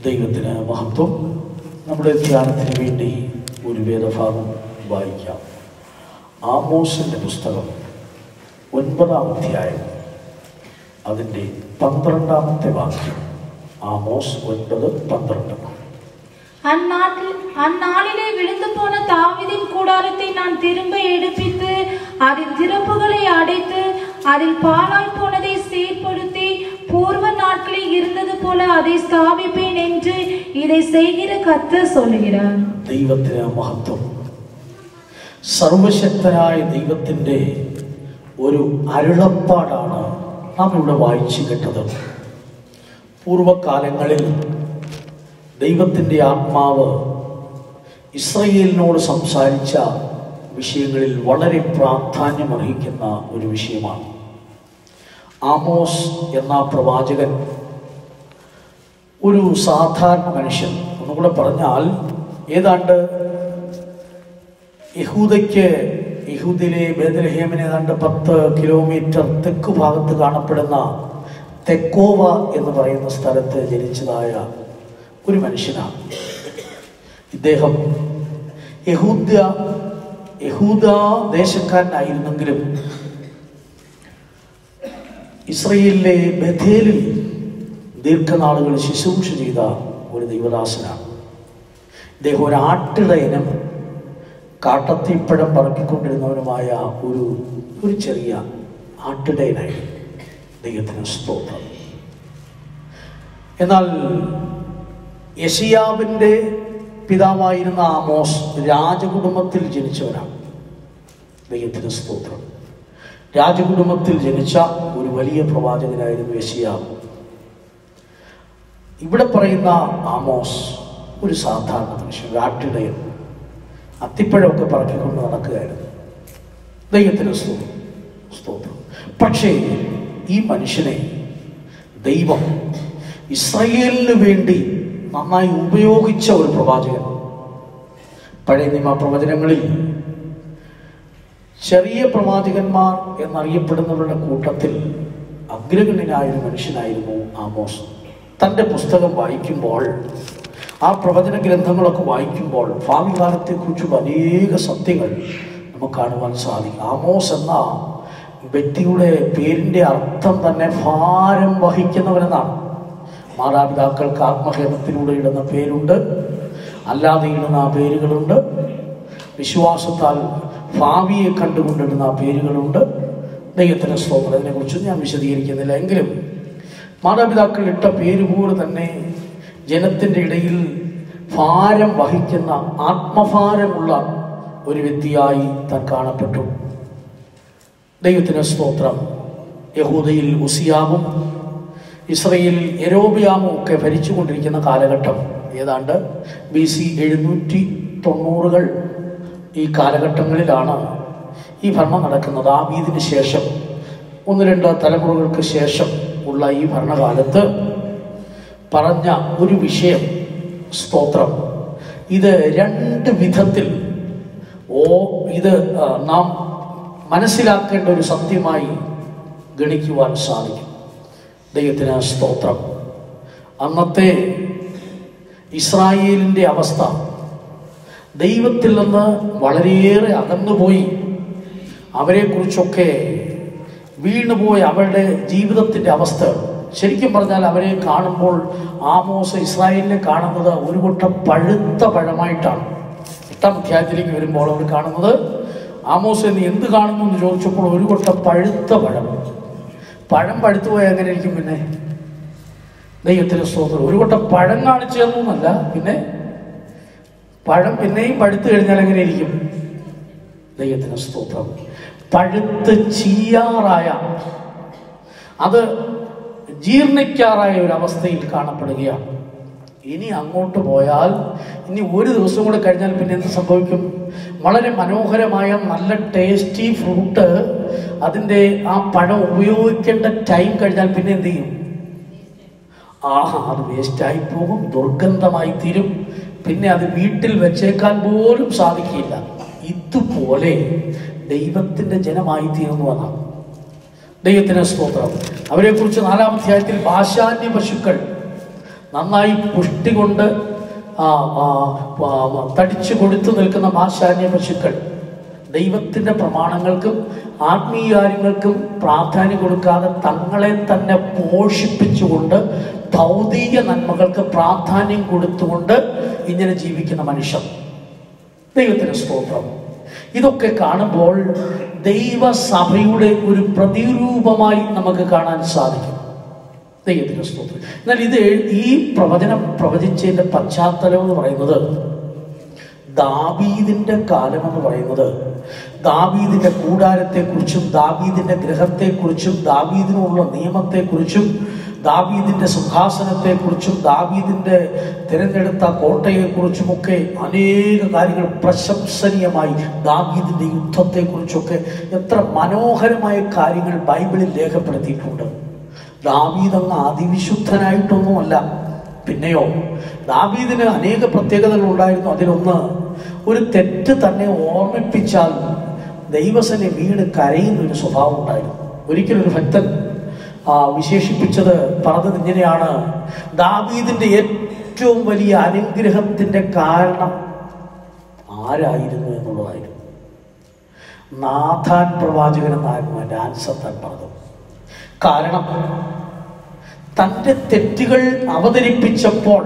ദൈവത്തിന് മഹത്വം നമ്മുടെ ധ്യാനത്തിന് വേണ്ടി ഒരു വേദഭാഗം വായിക്കാം ആമോസിൻ്റെ പുസ്തകം ഒൻപതാം അധ്യായം അതിൻ്റെ പന്ത്രണ്ടാമത്തെ വാക്യം ആമോസ് ഒൻപത് പന്ത്രണ്ട് அந்நாட்டில் அந்நாளிலே விழுந்து போன தாவீதின் கூடாரத்தை நான் திரும்ப எடுப்பித்து அதன் திறப்புகளை அடைத்து அதில் பாழாய் போனதை சீர்படுத்தி பூர்வ நாட்களில் இருந்தது போல அதை ஸ்தாபிப்பேன் என்று இதை செய்கிற கர்த்தர் சொல்லுகிறார் ദൈവത്തിന് മഹത്വം സർവശക്തനായ ദൈവത്തിൻ്റെ ഒരു അരുളപ്പാടാണ് നാം ഇവിടെ വായിച്ചു കേട്ടത് പൂർവകാലങ്ങളിൽ ദൈവത്തിൻ്റെ ആത്മാവ് ഇസ്രയേലിനോട് സംസാരിച്ച വിഷയങ്ങളിൽ വളരെ പ്രാധാന്യമർഹിക്കുന്ന ഒരു വിഷയമാണ് ആമോസ് എന്ന പ്രവാചകൻ ഒരു സാധാരണ മനുഷ്യൻ ഒന്നുകൂടെ പറഞ്ഞാൽ ഏതാണ്ട് യഹൂദയ്ക്ക് യഹൂദിലെ ബേദലഹേമിന് ഏതാണ്ട് പത്ത് കിലോമീറ്റർ തെക്ക് ഭാഗത്ത് കാണപ്പെടുന്ന തെക്കോവ എന്ന് പറയുന്ന സ്ഥലത്ത് ജനിച്ചതായ ഒരു മനുഷ്യനാണ് ഇദ്ദേഹം യഹൂദ്യ യഹൂദ ദേശക്കാരനായിരുന്നെങ്കിലും ഇസ്രയേലിലെ ബഥേലിൽ ദീർഘനാളുകൾ ശുശ്രൂഷ ചെയ്ത ഒരു ദൈവദാസനാണ് ഇദ്ദേഹം ഒരു ആട്ടിടയനും കാട്ടത്തിപ്പഴം പറക്കിക്കൊണ്ടിരുന്നവനുമായ ഒരു ഒരു ചെറിയ ആട്ടിടയനായിരുന്നു ദൈവത്തിന് സ്തോത്രം എന്നാൽ യഷിയാവിൻ്റെ പിതാവായിരുന്ന ആമോസ് രാജകുടുംബത്തിൽ ജനിച്ചവനാണ് ദൈവത്തിന് സ്തോത്രം രാജകുടുംബത്തിൽ ജനിച്ച ഒരു വലിയ പ്രവാചകനായിരുന്നു യഷിയാവ് ഇവിടെ പറയുന്ന ആമോസ് ഒരു സാധാരണ മനുഷ്യൻ ഒരു ആട്ടിടയൻ അത്തിപ്പഴമൊക്കെ പറക്കിക്കൊണ്ട് നടക്കുകയായിരുന്നു ദൈവത്തിന് സ്തോത്രം സ്തോത്രം പക്ഷേ ഈ മനുഷ്യനെ ദൈവം ഇസ്രയേലിന് വേണ്ടി നന്നായി ഉപയോഗിച്ച ഒരു പ്രവാചകൻ പഴയ നിയമ പ്രവചനങ്ങളിൽ ചെറിയ പ്രവാചകന്മാർ എന്നറിയപ്പെടുന്നവരുടെ കൂട്ടത്തിൽ അഗ്രഗണ്യനായ ഒരു മനുഷ്യനായിരുന്നു ആമോസ് തൻ്റെ പുസ്തകം വായിക്കുമ്പോൾ ആ പ്രവചന ഗ്രന്ഥങ്ങളൊക്കെ വായിക്കുമ്പോൾ ഭാവി കാലത്തെക്കുറിച്ചുള്ള അനേക സത്യങ്ങൾ നമുക്ക് കാണുവാൻ സാധിക്കും ആമോസ് എന്ന വ്യക്തിയുടെ പേരിൻ്റെ അർത്ഥം തന്നെ ഭാരം വഹിക്കുന്നവനെന്നാണ് മാതാപിതാക്കൾക്ക് ആത്മഹേമത്തിലൂടെ ഇടുന്ന പേരുണ്ട് അല്ലാതെ ഇടുന്ന ആ പേരുകളുണ്ട് വിശ്വാസത്താൽ ഭാവിയെ കണ്ടുകൊണ്ടിടുന്ന ആ പേരുകളുണ്ട് ദൈവത്തിന് സ്തോത്രം അതിനെക്കുറിച്ച് ഞാൻ വിശദീകരിക്കുന്നില്ല എങ്കിലും മാതാപിതാക്കൾ ഇട്ട പേര് പോലെ തന്നെ ജനത്തിൻ്റെ ഇടയിൽ ഭാരം വഹിക്കുന്ന ആത്മഭാരമുള്ള ഒരു വ്യക്തിയായി താൻ കാണപ്പെട്ടു ദൈവത്തിന് സ്തോത്രം യഹൂദയിൽ ഉസിയാവും ഇസ്രയേലിൽ എരോബിയാമും ഒക്കെ ഭരിച്ചുകൊണ്ടിരിക്കുന്ന കാലഘട്ടം ഏതാണ്ട് ബി സി എഴുന്നൂറ്റി തൊണ്ണൂറുകൾ ഈ കാലഘട്ടങ്ങളിലാണ് ഈ ഭരണം നടക്കുന്നത് ആ വീതിന് ശേഷം ഒന്ന് രണ്ട് തലമുറകൾക്ക് ശേഷം ഉള്ള ഈ ഭരണകാലത്ത് പറഞ്ഞ ഒരു വിഷയം സ്തോത്രം ഇത് രണ്ട് വിധത്തിൽ ഓ ഇത് ആ, നാം മനസ്സിലാക്കേണ്ട ഒരു സത്യമായി ഗണിക്കുവാൻ സാധിക്കും ദൈവത്തിന് സ്തോത്രം അന്നത്തെ ഇസ്രായേലിൻ്റെ അവസ്ഥ ദൈവത്തിൽ നിന്ന് വളരെയേറെ അകന്നുപോയി അവരെക്കുറിച്ചൊക്കെ വീണുപോയ അവരുടെ ജീവിതത്തിൻ്റെ അവസ്ഥ ശരിക്കും പറഞ്ഞാൽ അവരെ കാണുമ്പോൾ ആമോസ് ഇസ്രായേലിനെ കാണുന്നത് ഒരു കൊട്ടം പഴുത്ത പഴമായിട്ടാണ് എട്ടാം അധ്യായത്തിലേക്ക് വരുമ്പോൾ അവർ കാണുന്നത് ആമോസ് നീ എന്ത് കാണുന്നു എന്ന് ചോദിച്ചപ്പോൾ ഒരു കൊട്ടം പഴുത്ത പഴം പഴം പഴുത്തു പോയാൽ എങ്ങനെ ഇരിക്കും പിന്നെ ദൈവത്തിന് സ്തോത്രം ഒരു കൊട്ടം പഴം കാണിച്ചു തന്നു എന്നല്ല പിന്നെ പഴം പിന്നെയും പഴുത്തു കഴിഞ്ഞാൽ എങ്ങനെ ഇരിക്കും ദൈവത്തിന് സ്തോത്രം പഴുത്ത് ചീയാറായ അത് ജീർണിക്കാറായ ഒരു അവസ്ഥയിൽ കാണപ്പെടുകയാണ് ഇനി അങ്ങോട്ട് പോയാൽ ഇനി ഒരു ദിവസം കൂടെ കഴിഞ്ഞാൽ പിന്നെ എന്ത് സംഭവിക്കും വളരെ മനോഹരമായ നല്ല ടേസ്റ്റി ഫ്രൂട്ട് അതിൻ്റെ ആ പഴം ഉപയോഗിക്കേണ്ട ടൈം കഴിഞ്ഞാൽ പിന്നെ എന്ത് ചെയ്യും ആഹാ അത് വേസ്റ്റായി പോകും ദുർഗന്ധമായി തീരും പിന്നെ അത് വീട്ടിൽ വെച്ചേക്കാൻ പോലും സാധിക്കില്ല ഇതുപോലെ ദൈവത്തിൻ്റെ ജനമായി തീർന്നു എന്നാണ് ദൈവത്തിന് സ്തോത്രം അവരെക്കുറിച്ച് നാലാം അധ്യായത്തിൽ ഭാഷാന്യ പശുക്കൾ നന്നായി പുഷ്ടി കൊണ്ട് ആ, ആ, ആ, തടിച്ചു കൊടുത്തു നിൽക്കുന്ന മാശാന്യ പശുക്കൾ ദൈവത്തിൻ്റെ പ്രമാണങ്ങൾക്കും ആത്മീയ കാര്യങ്ങൾക്കും പ്രാധാന്യം കൊടുക്കാതെ തങ്ങളെ തന്നെ പോഷിപ്പിച്ചുകൊണ്ട് ഭൗതിക നന്മകൾക്ക് പ്രാധാന്യം കൊടുത്തുകൊണ്ട് ഇങ്ങനെ ജീവിക്കുന്ന മനുഷ്യർ ദൈവത്തിന് സ്തോത്രം ഇതൊക്കെ കാണുമ്പോൾ ദൈവസഭയുടെ ഒരു പ്രതിരൂപമായി നമുക്ക് കാണാൻ സാധിക്കും ദൈവത്തിന് സ്തോത്രം എന്നാൽ ഇത് ഈ പ്രവചനം പ്രവചിച്ചതിൻ്റെ പശ്ചാത്തലം എന്ന് പറയുന്നത് ദാവീദിന്റെ കാലം എന്ന് പറയുന്നത് ദാവീദിന്റെ കൂടാരത്തെക്കുറിച്ചും ദാവീദിന്റെ ഗ്രഹത്തെക്കുറിച്ചും ദാവീദിനുള്ള നിയമത്തെക്കുറിച്ചും ദാവീദിന്റെ സിംഹാസനത്തെക്കുറിച്ചും ദാവീദിന്റെ തിരഞ്ഞെടുത്ത കോട്ടയെക്കുറിച്ചുമൊക്കെ അനേക കാര്യങ്ങൾ പ്രശംസനീയമായി ദാവീദിന്റെ യുദ്ധത്തെക്കുറിച്ചൊക്കെ എത്ര മനോഹരമായ കാര്യങ്ങൾ ബൈബിളിൽ രേഖപ്പെടുത്തിയിട്ടുണ്ട് ദാവീദ് അങ്ങ് അതിവിശുദ്ധനായിട്ടൊന്നുമല്ല പിന്നെയോ ദാവീദിന് അനേക പ്രത്യേകതകൾ ഉണ്ടായിരുന്നു അതിലൊന്ന് ഒരു തെറ്റ് തന്നെ ഓർമ്മിപ്പിച്ചാൽ ദൈവസനെ വീട് കരയുന്ന ഒരു സ്വഭാവം ഉണ്ടായിരുന്നു ഒരിക്കലൊരു ഭക്തൻ ആ, വിശേഷിപ്പിച്ചത് പറഞ്ഞത് ഇങ്ങനെയാണ് ദാവീദിന്റെ ഏറ്റവും വലിയ അനുഗ്രഹത്തിന്റെ കാരണം ആരായിരുന്നു എന്നുള്ളതായിരുന്നു നാഥാൻ പ്രവാചകൻ എന്നായിരുന്നു എൻ്റെ ആൻസർ താൻ പറഞ്ഞത് കാരണം തൻ്റെ തെറ്റുകൾ അവതരിപ്പിച്ചപ്പോൾ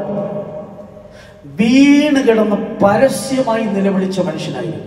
വീണ് കിടന്ന് പരസ്യമായി നിലവിളിച്ച മനുഷ്യനായിരുന്നു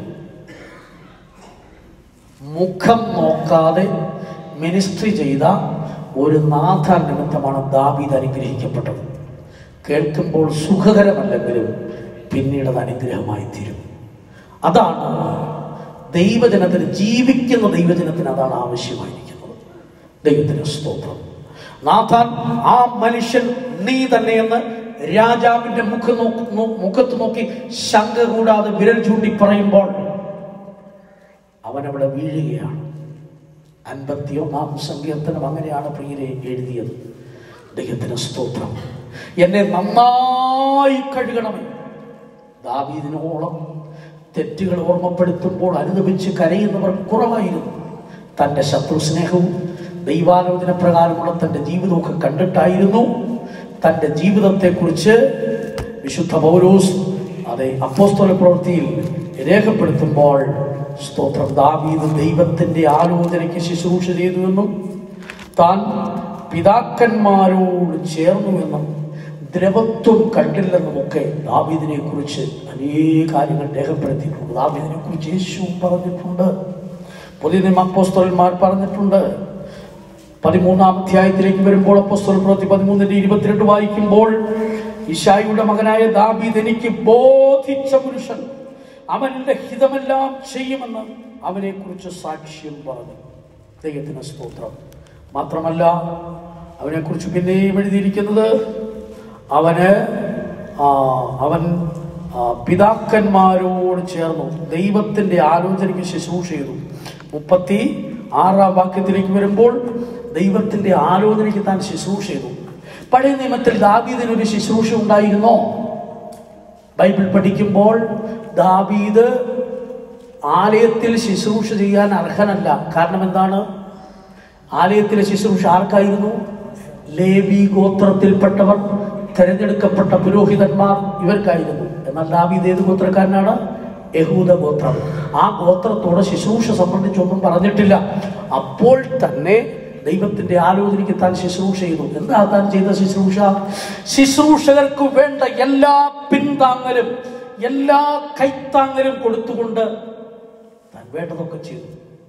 മുഖം നോക്കാതെ മിനിസ്ട്രി ചെയ്ത ഒരു നാഥ നിമിത്തമാണ് ദാവീദ് അനുഗ്രഹിക്കപ്പെട്ടത് കേൾക്കുമ്പോൾ സുഖകരമല്ലെങ്കിലും പിന്നീട് അത് അനുഗ്രഹമായി തീരും അതാണ് ദൈവജനത്തിന് ജീവിക്കുന്ന ദൈവജനത്തിന് അതാണ് ആവശ്യമായിരിക്കുന്നത് ദൈവത്തിന് സ്തോത്രം നാഥാൻ ആ മനുഷ്യൻ നീ തന്നെയെന്ന് രാജാവിന്റെ മുഖം നോക്ക് നോ- മുഖത്ത് നോക്കി ശങ്ക കൂടാതെ വിരൽ ചൂണ്ടി പറയുമ്പോൾ അവനവിടെ വീഴുകയാണ് അൻപത്തിയൊന്നാം സങ്കീർത്തനം അങ്ങനെയാണ് പ്രിയരെ എഴുതിയത് ദൈവത്തിന് സ്തോത്രം എന്നെ നന്നായി കഴുകണമേ ദാവീദിനോളം തെറ്റുകൾ ഓർമ്മപ്പെടുത്തുമ്പോൾ അനുദപിച്ച് കരയുന്നവർ കുറവായിരുന്നു തൻ്റെ ശത്രു സ്നേഹവും ദൈവാലോചന പ്രകാരമുള്ള തൻ്റെ ജീവിതമൊക്കെ കണ്ടിട്ടായിരുന്നു തൻ്റെ ജീവിതത്തെക്കുറിച്ച് വിശുദ്ധ പൗലോസ് അതെ അപ്പോസ്തല പ്രവൃത്തിയിൽ രേഖപ്പെടുത്തുമ്പോൾ സ്തോത്രം ദാവീദ് ദൈവത്തിൻ്റെ ആലോചനയ്ക്ക് ശുശ്രൂഷ ചെയ്തുവെന്നും താൻ പിതാക്കന്മാരോട് ചേർന്നുവെന്നും ദ്രവത്വം കണ്ടില്ലെന്നുമൊക്കെ ദാവീദിനെ കുറിച്ച് അനേക കാര്യങ്ങൾ രേഖപ്പെടുത്തിയിട്ടുണ്ട് ദാവീദിനെ കുറിച്ച് യേശുവും പറഞ്ഞിട്ടുണ്ട് പുതിയ നിയമ അപ്പോസ്തലന്മാർ പറഞ്ഞിട്ടുണ്ട് പതിമൂന്നാം അധ്യായത്തിലേക്ക് വരുമ്പോൾ അപ്പോസ്തല പ്രവൃത്തി പതിമൂന്നിന്റെ ഇരുപത്തിരണ്ട് വായിക്കുമ്പോൾ ഇഷായിയുടെ മകനായ ദാവീദ് എനിക്ക് ബോധിച്ച പുരുഷൻ അവന്റെ ഹിതമെല്ലാം ചെയ്യുമെന്ന് അവനെ കുറിച്ച് സാക്ഷ്യം പറഞ്ഞു ദൈവത്തിന് സ്തോത്രം മാത്രമല്ല അവനെക്കുറിച്ച് പിന്നെയും എഴുതിയിരിക്കുന്നത് അവന് ആ, അവൻ ആ, പിതാക്കന്മാരോട് ചേർന്നു ദൈവത്തിന്റെ ആലോചനയ്ക്ക് ശുശ്രൂഷ ചെയ്തു മുപ്പത്തി ആറാം വാക്യത്തിലേക്ക് വരുമ്പോൾ ദൈവത്തിന്റെ ആലോചനയ്ക്ക് താൻ ശുശ്രൂഷ ചെയ്തു പഴയ നിയമത്തിൽ ദാവീദിന് ഒരു ശുശ്രൂഷ ഉണ്ടായിരുന്നോ ബൈബിൾ പഠിക്കുമ്പോൾ ദാവീദ് ആലയത്തിൽ ശുശ്രൂഷ ചെയ്യാൻ അർഹനല്ല കാരണം എന്താണ് ആലയത്തിലെ ശുശ്രൂഷ ആർക്കായിരുന്നു ലേവി ഗോത്രത്തിൽപ്പെട്ടവർ തിരഞ്ഞെടുക്കപ്പെട്ട പുരോഹിതന്മാർ ഇവർക്കായിരുന്നു എന്നാൽ ദാവീദ് ഏത് ഗോത്രക്കാരനാണ് യഹൂദ ഗോത്രം ആ ഗോത്രത്തോട് ശുശ്രൂഷ സംബന്ധിച്ചൊന്നും പറഞ്ഞിട്ടില്ല അപ്പോൾ തന്നെ ദൈവത്തിന്റെ ആലോചനയ്ക്ക് താൻ ശുശ്രൂഷ ചെയ്തു എന്താ താൻ ചെയ്ത ശുശ്രൂഷ ശുശ്രൂഷകർക്ക് വേണ്ട എല്ലാ പിന്താങ്ങലും എല്ലാ കൈത്താങ്ങലും കൊടുത്തുകൊണ്ട് താൻ വേണ്ടതൊക്കെ ചെയ്തു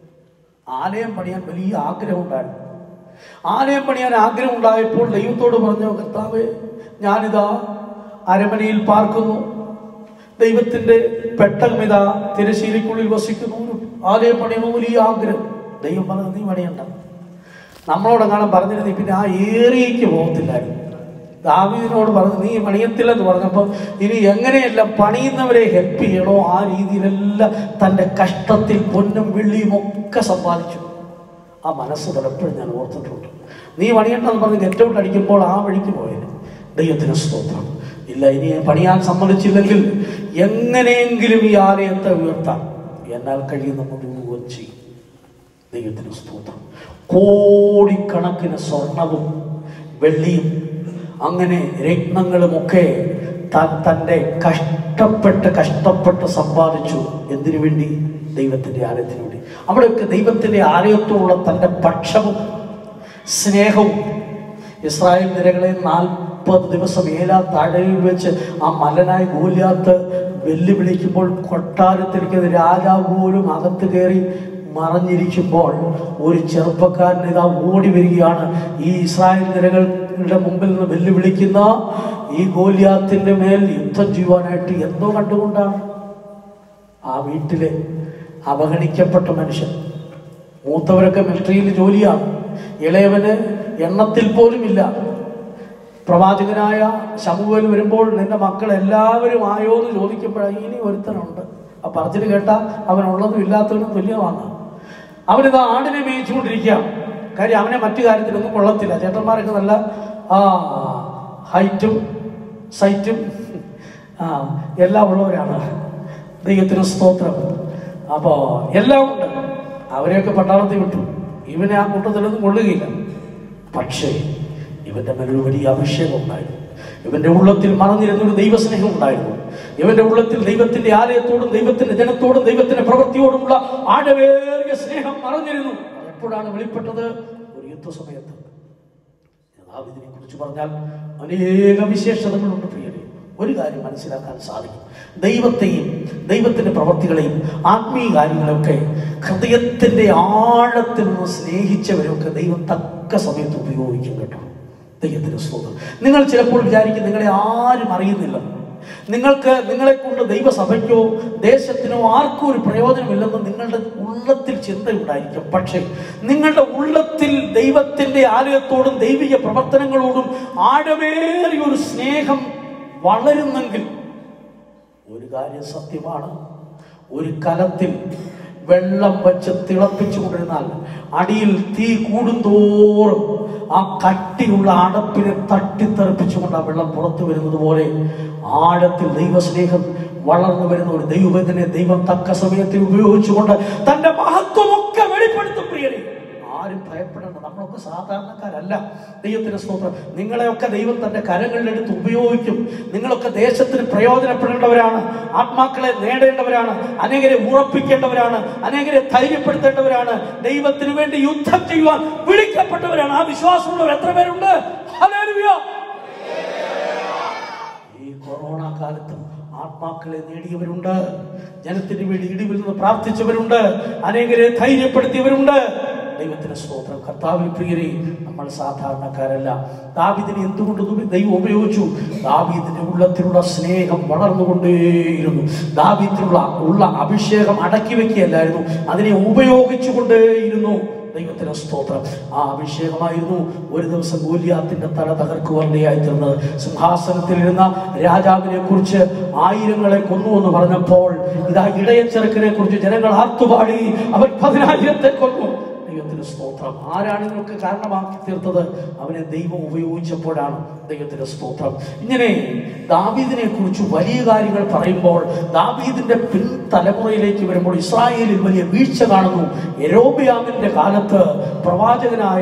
ആലയം പണിയാൻ വലിയ ആഗ്രഹം ഉണ്ടായിരുന്നു ആലയം പണിയാൻ ആഗ്രഹം ഉണ്ടായപ്പോൾ ദൈവത്തോട് പറഞ്ഞു കർത്താവേ ഞാനിതാ അരമനയിൽ പാർക്കുന്നു ദൈവത്തിന്റെ പെട്ടകം ഇതാ തിരശ്ശീലിക്കുള്ളിൽ വസിക്കുന്നു ആലയം പണിയണമെന്ന് വലിയ ആഗ്രഹം ദൈവം പറഞ്ഞു നീ പണിയണ്ട നമ്മളോടെങ്ങാനും പറഞ്ഞിരുന്നു പിന്നെ ആ ഏറിയയ്ക്ക് പോകത്തില്ലായിരുന്നു ദാവീദിനോട് പറഞ്ഞു നീ പണിയത്തില്ലെന്ന് പറഞ്ഞപ്പോൾ ഇനി എങ്ങനെയെല്ലാം പണിയുന്നവരെ ഹെൽപ്പ് ചെയ്യണോ ആ രീതിയിലെല്ലാം തൻ്റെ കഷ്ടത്തിൽ പൊന്നും വെള്ളിയും ഒക്കെ സമ്പാദിച്ചു ആ മനസ്സ് പലപ്പോഴും ഞാൻ ഓർത്തിട്ടുണ്ട് നീ പണിയണ്ടെന്ന് പറഞ്ഞ് ഗെറ്റ് ഔട്ട് അടിക്കുമ്പോൾ ആ വഴിക്ക് പോയത് ദൈവത്തിന് സ്തോത്രം ഇല്ല ഇനി പണിയാൻ സമ്മതിച്ചില്ലെങ്കിൽ എങ്ങനെയെങ്കിലും ഈ ആലയത്തെ ഉയർത്താൻ എന്നാൽ കഴിയുന്ന മുഴുവൻ ചെയ്യും ദൈവത്തിന് സ്തോത്രം കോടിക്കണക്കിന് സ്വർണവും വെള്ളിയും അങ്ങനെ രത്നങ്ങളുമൊക്കെ താൻ തൻ്റെ കഷ്ടപ്പെട്ട് കഷ്ടപ്പെട്ട് സമ്പാദിച്ചു എന്തിനു വേണ്ടി ദൈവത്തിൻ്റെ ആലയത്തിന് വേണ്ടി അവിടെയൊക്കെ ദൈവത്തിൻ്റെ ആലയത്തോടുള്ള തൻ്റെ പക്ഷവും സ്നേഹവും ഇസ്രായേൽ നിരകളെ നാൽപ്പത് ദിവസം ഏലാ താഴയിൽ വെച്ച് ആ മലനായ ഗോലിയാത്ത് വെല്ലുവിളിക്കുമ്പോൾ കൊട്ടാരത്തിരിക്കുന്ന രാജാവ് പോലും അകത്ത് കയറി മറഞ്ഞിരിക്കുമ്പോൾ ഒരു ചെറുപ്പക്കാരൻ ഇതാ ഓടി വരികയാണ് ഈ ഇസ്രായേൽ നിരകളുടെ മുമ്പിൽ നിന്ന് വെല്ലുവിളിക്കുന്ന ഈ ഗോലിയാത്തിന്റെ മേൽ യുദ്ധം ചെയ്യുവാനായിട്ട് എന്തോ കണ്ടുകൊണ്ടാണ് ആ വീട്ടിലെ അവഗണിക്കപ്പെട്ട മനുഷ്യൻ മൂത്തവരൊക്കെ മിലിറ്ററിയിൽ ജോലിയാണ് ഇളയവന് എണ്ണത്തിൽ പോലും ഇല്ല പ്രവാചകനായ ശമുവേൽ വരുമ്പോൾ നിന്റെ മക്കൾ എല്ലാവരും ആയോ എന്ന് ചോദിക്കുമ്പോഴാണ് ഇനി ഒരുത്തനുണ്ട് ആ പറച്ചിൽ കേട്ടാൽ അവനുള്ളതും ഇല്ലാത്തവനും തുല്യമാണ് അവനിത് ആടിനെ മേയിച്ചുകൊണ്ടിരിക്കുക കാര്യം അവനെ മറ്റു കാര്യത്തിലൊന്നും കൊള്ളത്തില്ല ചേട്ടന്മാരൊക്കെ നല്ല ആ ഹൈറ്റും സൈറ്റും ആ എല്ലാം ഉള്ളവരാണ് ദൈവത്തിന് സ്തോത്രം അപ്പോൾ എല്ലാം ഉണ്ട് അവരെയൊക്കെ പട്ടാളത്തിൽ വിട്ടു ഇവനെ ആ കൂട്ടത്തിലൊന്നും കൊള്ളുകയില്ല പക്ഷേ ഇവന്റെ മേലൊരു വലിയ അഭിഷേകം ഉണ്ടായിരുന്നു ഇവന്റെ ഉള്ളത്തിൽ മറഞ്ഞിരുന്ന ഒരു ദൈവസ്നേഹം ഉണ്ടായിരുന്നു ഇവന്റെ ഉള്ളത്തിൽ ദൈവത്തിന്റെ ആലയത്തോടും ദൈവത്തിന്റെ ജനത്തോടും ദൈവത്തിന്റെ പ്രവൃത്തിയോടുമുള്ള ആഴവേറിയ സ്നേഹം മറഞ്ഞിരുന്നു എപ്പോഴാണ് വെളിപ്പെട്ടത് ഒരു യുദ്ധസമയത്ത് ദാവീദിനെ കുറിച്ച് പറഞ്ഞാൽ അനേക വിശേഷതകളുണ്ട് പ്രിയരെ ഒരു കാര്യം മനസ്സിലാക്കാൻ സാധിക്കും ദൈവത്തെയും ദൈവത്തിന്റെ പ്രവൃത്തികളെയും ആത്മീയ കാര്യങ്ങളൊക്കെ ഹൃദയത്തിന്റെ ആഴത്തിൽ നിന്ന് സ്നേഹിച്ചവരൊക്കെ ദൈവം തക്ക സമയത്ത് ഉപയോഗിക്കും കേട്ടോ ദൈവത്തിന്റെ സ്തോത്രം നിങ്ങൾ ചിലപ്പോൾ വിചാരിക്കും നിങ്ങളെ ആരും അറിയുന്നില്ല നിങ്ങൾക്ക് നിങ്ങളെ കൊണ്ട് ദൈവസഭയ്ക്കോ ദേശത്തിനോ ആർക്കും ഒരു പ്രയോജനമില്ലെന്ന് നിങ്ങളുടെ ഉള്ളത്തിൽ ചിന്തയുണ്ടായിരിക്കും പക്ഷേ നിങ്ങളുടെ ഉള്ളത്തിൽ ദൈവത്തിന്റെ ആലയത്തോടും ദൈവിക പ്രവർത്തനങ്ങളോടും ആഴമേറിയ ഒരു സ്നേഹം വളരുന്നെങ്കിൽ ഒരു കാര്യം സത്യമാണ് ഒരു കലത്തിൽ വെള്ളം വെച്ച് തിളപ്പിച്ചു കൊണ്ടിരുന്നാൽ അടിയിൽ തീ കൂടുന്തോറും ആ കട്ടിയുള്ള അടപ്പിനെ തട്ടിത്തെറിപ്പിച്ചുകൊണ്ട് ആ വെള്ളം പുറത്തു വരുന്നത് പോലെ ആഴത്തിൽ ദൈവസ്നേഹം വളർന്നു വരുന്ന ഒരു ദൈവത്തിനെ ദൈവം തക്ക സമയത്തിൽ ഉപയോഗിച്ചുകൊണ്ട് തന്റെ മഹത്വമൊക്കെ വെളിപ്പെടുത്തും പ്രിയരെ ആരും ഭയപ്പെടേണ്ട നമ്മളൊക്കെ സാധാരണക്കാരല്ല ദൈവത്തിന്റെ സ്തോത്രം നിങ്ങളെയൊക്കെ ദൈവം തന്റെ കരങ്ങളിലെടുത്ത് ഉപയോഗിക്കും നിങ്ങളൊക്കെ ദേശത്തിന് പ്രയോജനപ്പെടേണ്ടവരാണ് ആത്മാക്കളെ നേടേണ്ടവരാണ് അനേകരെ ഉറപ്പിക്കേണ്ടവരാണ് അനേകരെ ധൈര്യപ്പെടുത്തേണ്ടവരാണ് ദൈവത്തിന് വേണ്ടി യുദ്ധം ചെയ്യുവാൻ വിളിക്കപ്പെട്ടവരാണ് ആ വിശ്വാസമുള്ളവർ എത്ര പേരുണ്ട് ഹല്ലേലൂയ ഈ കൊറോണ കാലത്തും ആത്മാക്കളെ നേടിയവരുണ്ട് ജനത്തിന് വേണ്ടി ഇടിവിൽ നിന്ന് പ്രാർത്ഥിച്ചവരുണ്ട് അനേകരെ ധൈര്യപ്പെടുത്തിയവരുണ്ട് ദൈവത്തിന് സ്തോത്രം കർത്താവിൽ പ്രിയരെ നമ്മൾ സാധാരണക്കാരല്ല ദാവിദിനെ എന്തുകൊണ്ട് ദു- ദൈവം ഉപയോഗിച്ചു ദാവീദിന്റെ ഉള്ളത്തിലുള്ള സ്നേഹം വളർന്നുകൊണ്ടേയിരുന്നു ദാവീദിനുള്ള ഉള്ള അഭിഷേകം അടക്കി വെക്കുകയല്ലായിരുന്നു അതിനെ ഉപയോഗിച്ചു കൊണ്ടേയിരുന്നു ദൈവത്തിന് സ്തോത്രം ആ അഭിഷേകമായിരുന്നു ഒരു ദിവസം ഗോലിയാത്തിന്റെ തല തകർക്കുവാനിടയായി തീർന്നത് സിംഹാസനത്തിലിരുന്ന രാജാവിനെ കുറിച്ച് ആയിരങ്ങളെ കൊന്നു എന്ന് പറഞ്ഞപ്പോൾ ഇതാ ഇടയ ചെറുക്കനെ കുറിച്ച് ജനങ്ങൾ ആർത്തുപാടി അവൻ പതിനായിരത്തെ കൊന്നു ദൈവത്തിന് സ്തോത്രം ആരാണ് ഇതിനൊക്കെ കാരണമാക്കി തീർത്തത് അവനെ ദൈവം ഉപയോഗിച്ചപ്പോഴാണ് ദൈവത്തിന്റെ സ്തോത്രം ഇങ്ങനെ ദാവീദിനെ കുറിച്ച് വലിയ കാര്യങ്ങൾ പറയുമ്പോൾ ദാവീദിന്റെ പിൻ തലമുറയിലേക്ക് വരുമ്പോൾ ഇസ്രായേലിൽ വലിയ വീഴ്ച കാണുന്നു എരോബിയാമിന്റെ കാലത്ത് പ്രവാചകനായ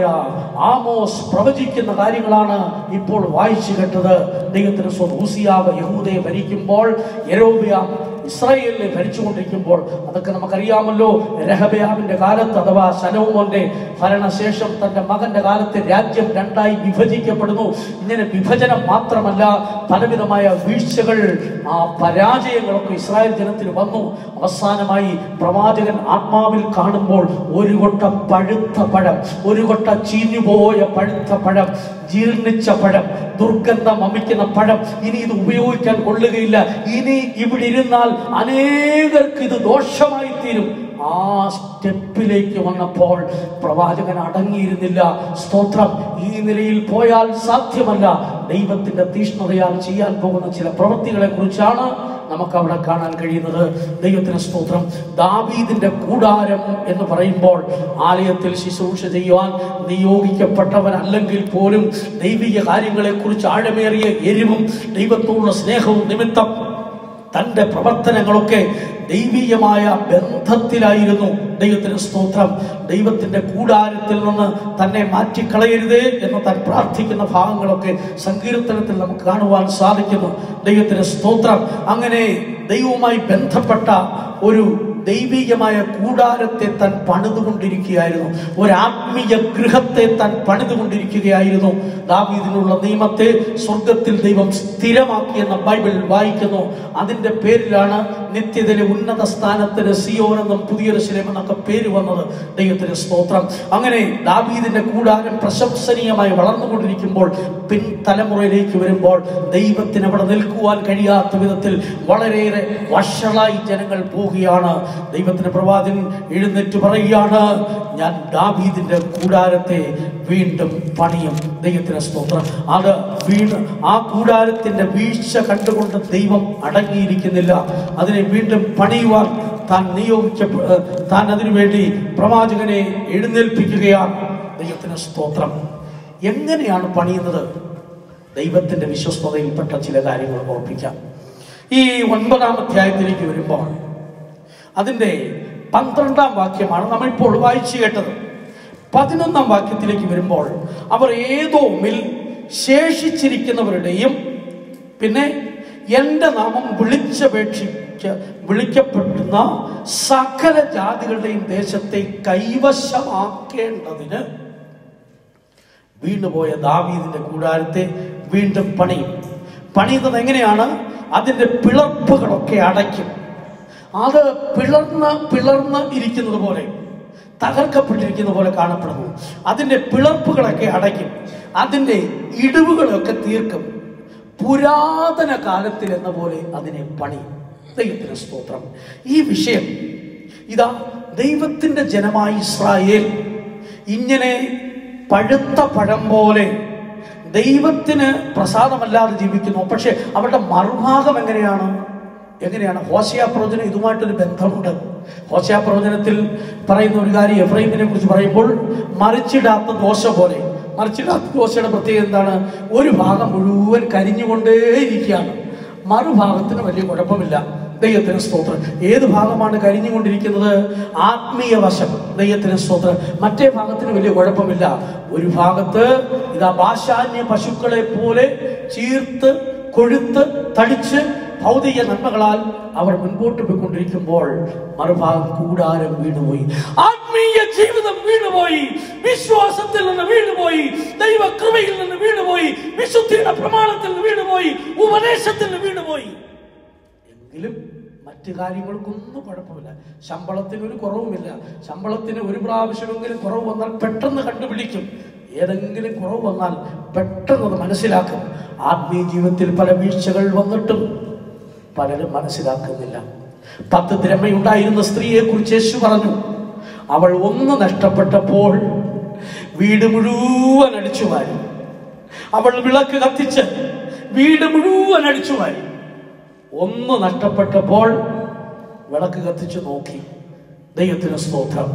ആമോസ് പ്രവചിക്കുന്ന കാര്യങ്ങളാണ് ഇപ്പോൾ വായിച്ചു കേട്ടത് ദൈവത്തിന് സ്വന്തം ഊസിയാവ് യഹൂദയെ ഭരിക്കുമ്പോൾ എരോബിയാം ഇസ്രായേലിനെ ഭരിച്ചുകൊണ്ടിരിക്കുമ്പോൾ അതൊക്കെ നമുക്കറിയാമല്ലോ രഹബയാമിന്റെ കാലത്ത് അഥവാ ശലോമോന്റെ ഭരണശേഷം തന്റെ മകന്റെ കാലത്ത് രാജ്യം രണ്ടായി വിഭജിക്കപ്പെടുന്നു ഇങ്ങനെ വിഭജനം മാത്രമല്ല പലവിധമായ വീഴ്ചകൾ ആ പരാജയങ്ങളൊക്കെ ഇസ്രായേൽ ജനത്തിന് വന്നു അവസാനമായി പ്രവാചകൻ ആത്മാവിൽ കാണുമ്പോൾ ഒരു കൊട്ട പഴുത്ത പഴം ഒരു കൊട്ട ചീഞ്ഞുപോയ പഴുത്ത പഴം ജീർണിച്ച പഴം ദുർഗന്ധം വമിക്കുന്ന പഴം ഇനി ഇത് ഉപയോഗിക്കാൻ കൊള്ളുകയില്ല ഇനി ഇവിടെ ഇരുന്നാൽ അനേകർക്ക് ഇത് ദോഷമായി തീരും ആ സ്റ്റെപ്പിലേക്ക് വന്നപ്പോൾ പ്രവാചകൻ അടങ്ങിയിരുന്നില്ല സ്തോത്രം ഈ നിലയിൽ പോയാൽ സാധ്യമല്ല ദൈവത്തിന്റെ തീഷ്ണതയാൽ ചെയ്യാൻ പോകുന്ന ചില പ്രവൃത്തികളെ കുറിച്ചാണ് നമുക്ക് അവിടെ കാണാൻ കഴിയുന്നത് ദൈവത്തിന് സ്തോത്രം ദാവീദിന്റെ കൂടാരം എന്ന് പറയുമ്പോൾ ആലയത്തിൽ ശുശ്രൂഷ ചെയ്യുവാൻ നിയോഗിക്കപ്പെട്ടവനല്ലെങ്കിൽ പോലും ദൈവിക കാര്യങ്ങളെക്കുറിച്ച് ആഴമേറിയ എരിവും ദൈവത്തോടുള്ള സ്നേഹവും നിമിത്തം തൻ്റെ പ്രവർത്തനങ്ങളൊക്കെ ദൈവീയമായ ബന്ധത്തിലായിരുന്നു ദൈവത്തിന് സ്തോത്രം ദൈവത്തിന്റെ കൂടാരത്തിൽ നിന്ന് തന്നെ മാറ്റിക്കളയരുതേ എന്ന് താൻ പ്രാർത്ഥിക്കുന്ന ഭാഗങ്ങളൊക്കെ സങ്കീർത്തനത്തിൽ നമുക്ക് കാണുവാൻ സാധിക്കുന്നു ദൈവത്തിന് സ്തോത്രം അങ്ങനെ ദൈവവുമായി ബന്ധപ്പെട്ട ഒരു ദൈവികമായ കൂടാരത്തെ താൻ പണിതുകൊണ്ടിരിക്കുകയായിരുന്നു ഒരാത്മീയ ഗൃഹത്തെ താൻ പണിതുകൊണ്ടിരിക്കുകയായിരുന്നു ദാവീദിനുള്ള നിയമത്തെ സ്വർഗത്തിൽ ദൈവം സ്ഥിരമാക്കിയെന്ന ബൈബിൾ വായിക്കുന്നു അതിന്റെ പേരിലാണ് നിത്യതയിലെ ഉന്നത സ്ഥാനത്തിന് സിയോൻ എന്നും പുതിയൊരു ശിലം എന്നൊക്കെ പേര് വന്നത് ദൈവത്തിന് സ്തോത്രം അങ്ങനെ ദാവീദിന്റെ കൂടാരം പ്രശംസനീയമായി വളർന്നുകൊണ്ടിരിക്കുമ്പോൾ പിൻതലമുറയിലേക്ക് വരുമ്പോൾ ദൈവത്തിന് അവിടെ നിൽക്കുവാൻ കഴിയാത്ത വിധത്തിൽ വളരെയേറെ വഷളായി ജനങ്ങൾ പോവുകയാണ് ദൈവത്തിന്റെ പ്രവാചകൻ എഴുന്നേറ്റ് പറയുകയാണ് ഞാൻ ദാവീദിന്റെ കൂടാരത്തെ വീണ്ടും പണിയും ദൈവത്തിന് സ്തോത്രം അത് വീണ് ആ കൂടാരത്തിന്റെ വീഴ്ച കണ്ടുകൊണ്ട് ദൈവം അടങ്ങിയിരിക്കുന്നില്ല അതിനെ വീണ്ടും പണിയുവാൻ താൻ നിയോഗിക്കപ്പെ താൻ അതിനുവേണ്ടി പ്രവാചകനെ എഴുന്നേൽപ്പിക്കുകയാണ് ദൈവത്തിന് സ്തോത്രം എങ്ങനെയാണ് പണിയുന്നത് ദൈവത്തിന്റെ വിശ്വസ്തതയിൽപ്പെട്ട ചില കാര്യങ്ങൾ ഓർപ്പിക്കാം ഈ ഒൻപതാം അധ്യായത്തിലേക്ക് വരുമ്പോൾ അതിൻ്റെ പന്ത്രണ്ടാം വാക്യമാണ് നമ്മൾ ഇപ്പോൾ വായിച്ചു കേട്ടത് പതിനൊന്നാം വാക്യത്തിലേക്ക് വരുമ്പോൾ അവർ ഏതോമിൽ ശേഷിച്ചിരിക്കുന്നവരുടെയും പിന്നെ എൻ്റെ നാമം വിളിച്ചപേക്ഷിക്ക വിളിക്കപ്പെടുന്ന സകല ജാതികളുടെയും ദേശത്തെ കൈവശമാക്കേണ്ടതിന് വീണുപോയ ദാവീദിന്റെ കൂടാരത്തെ വീണ്ടും പണിയും പണിയുന്നത് എങ്ങനെയാണ് അതിന്റെ പിളർപ്പുകളൊക്കെ അടയ്ക്കും അത് പിളർന്ന് പിളർന്ന് ഇരിക്കുന്നത് പോലെ തകർക്കപ്പെട്ടിരിക്കുന്ന പോലെ കാണപ്പെടുന്നു അതിന്റെ പിളർപ്പുകളൊക്കെ അടയ്ക്കും അതിന്റെ ഇടിവുകളൊക്കെ തീർക്കും പുരാതന കാലത്തിൽ എന്ന പോലെ അതിനെ പണി ദൈവത്തിന് സ്തോത്രം ഈ വിഷയം ഇതാ ദൈവത്തിന്റെ ജനമായ ഇസ്രായേൽ ഇങ്ങനെ പഴുത്ത പഴം പോലെ ദൈവത്തിന് പ്രസാദമല്ലാതെ ജീവിക്കുന്നു പക്ഷെ അവരുടെ മറുഭാഗം എങ്ങനെയാണ് എങ്ങനെയാണ് ഹോശയ പ്രവചനം ഇതുമായിട്ടൊരു ബന്ധമുണ്ട് ഹോശയ പ്രവചനത്തിൽ പറയുന്ന ഒരു കാര്യം എഫ്രൈമിനെ കുറിച്ച് പറയുമ്പോൾ മറിച്ചിടാത്ത ദോശ പോലെ മറിച്ചിടാത്ത ദോശയുടെ പ്രത്യേകത എന്താണ് ഒരു ഭാഗം മുഴുവൻ കരിഞ്ഞുകൊണ്ടേയിരിക്കുകയാണ് മറുഭാഗത്തിന് വലിയ കുഴപ്പമില്ല ദൈവത്തിന് സ്തോത്രം ഏത് ഭാഗമാണ് കരിഞ്ഞുകൊണ്ടിരിക്കുന്നത് ആത്മീയ വശം ദൈവത്തിന് സ്തോത്രം മറ്റേ ഭാഗത്തിന് വലിയ കുഴപ്പമില്ല ഒരു ഭാഗത്ത് ഇതാ ഭാഷാന്യ പശുക്കളെ പോലെ ചീർത്ത് കൊഴുത്ത് തടിച്ച് ഭൗതിക നന്മകളാൽ അവർ മുൻപോട്ട് പോയിക്കൊണ്ടിരിക്കുമ്പോൾ മറുഭാഗം കൂടാരം വീണുപോയി ആത്മീയ ജീവിതം വീണുപോയി വിശ്വാസത്തിൽ നിന്ന് വീണുപോയി ദൈവ കൃപയിൽ നിന്ന് വീണുപോയി വിശുദ്ധിയുടെ പ്രമാണത്തിൽ നിന്ന് വീണുപോയി ഉപദേശത്തിൽ നിന്ന് വീണുപോയി എങ്കിലും മറ്റു കാര്യങ്ങൾക്കൊന്നും കുഴപ്പമില്ല ശമ്പളത്തിന് ഒരു കുറവുമില്ല ശമ്പളത്തിന് ഒരു പ്രാവശ്യമെങ്കിലും കുറവ് വന്നാൽ പെട്ടെന്ന് കണ്ടുപിടിക്കും ഏതെങ്കിലും കുറവ് വന്നാൽ പെട്ടെന്ന് അത് മനസ്സിലാക്കും ആത്മീയ ജീവിതത്തിൽ പല വീഴ്ചകൾ വന്നിട്ടും പലരും മനസ്സിലാക്കുന്നില്ല പത്ത് ദ്രമയുണ്ടായിരുന്ന സ്ത്രീയെ കുറിച്ച് യേശു പറഞ്ഞു അവൾ ഒന്ന് നഷ്ടപ്പെട്ടപ്പോൾ വീട് മുഴുവൻ അടിച്ചു വാരി അവൾ വിളക്ക് കത്തിച്ച് വീട് മുഴുവൻ അടിച്ചു വാരി ഒന്ന് നഷ്ടപ്പെട്ടപ്പോൾ വിളക്ക് കത്തിച്ചു നോക്കി ദൈവത്തിന് സ്തോത്രം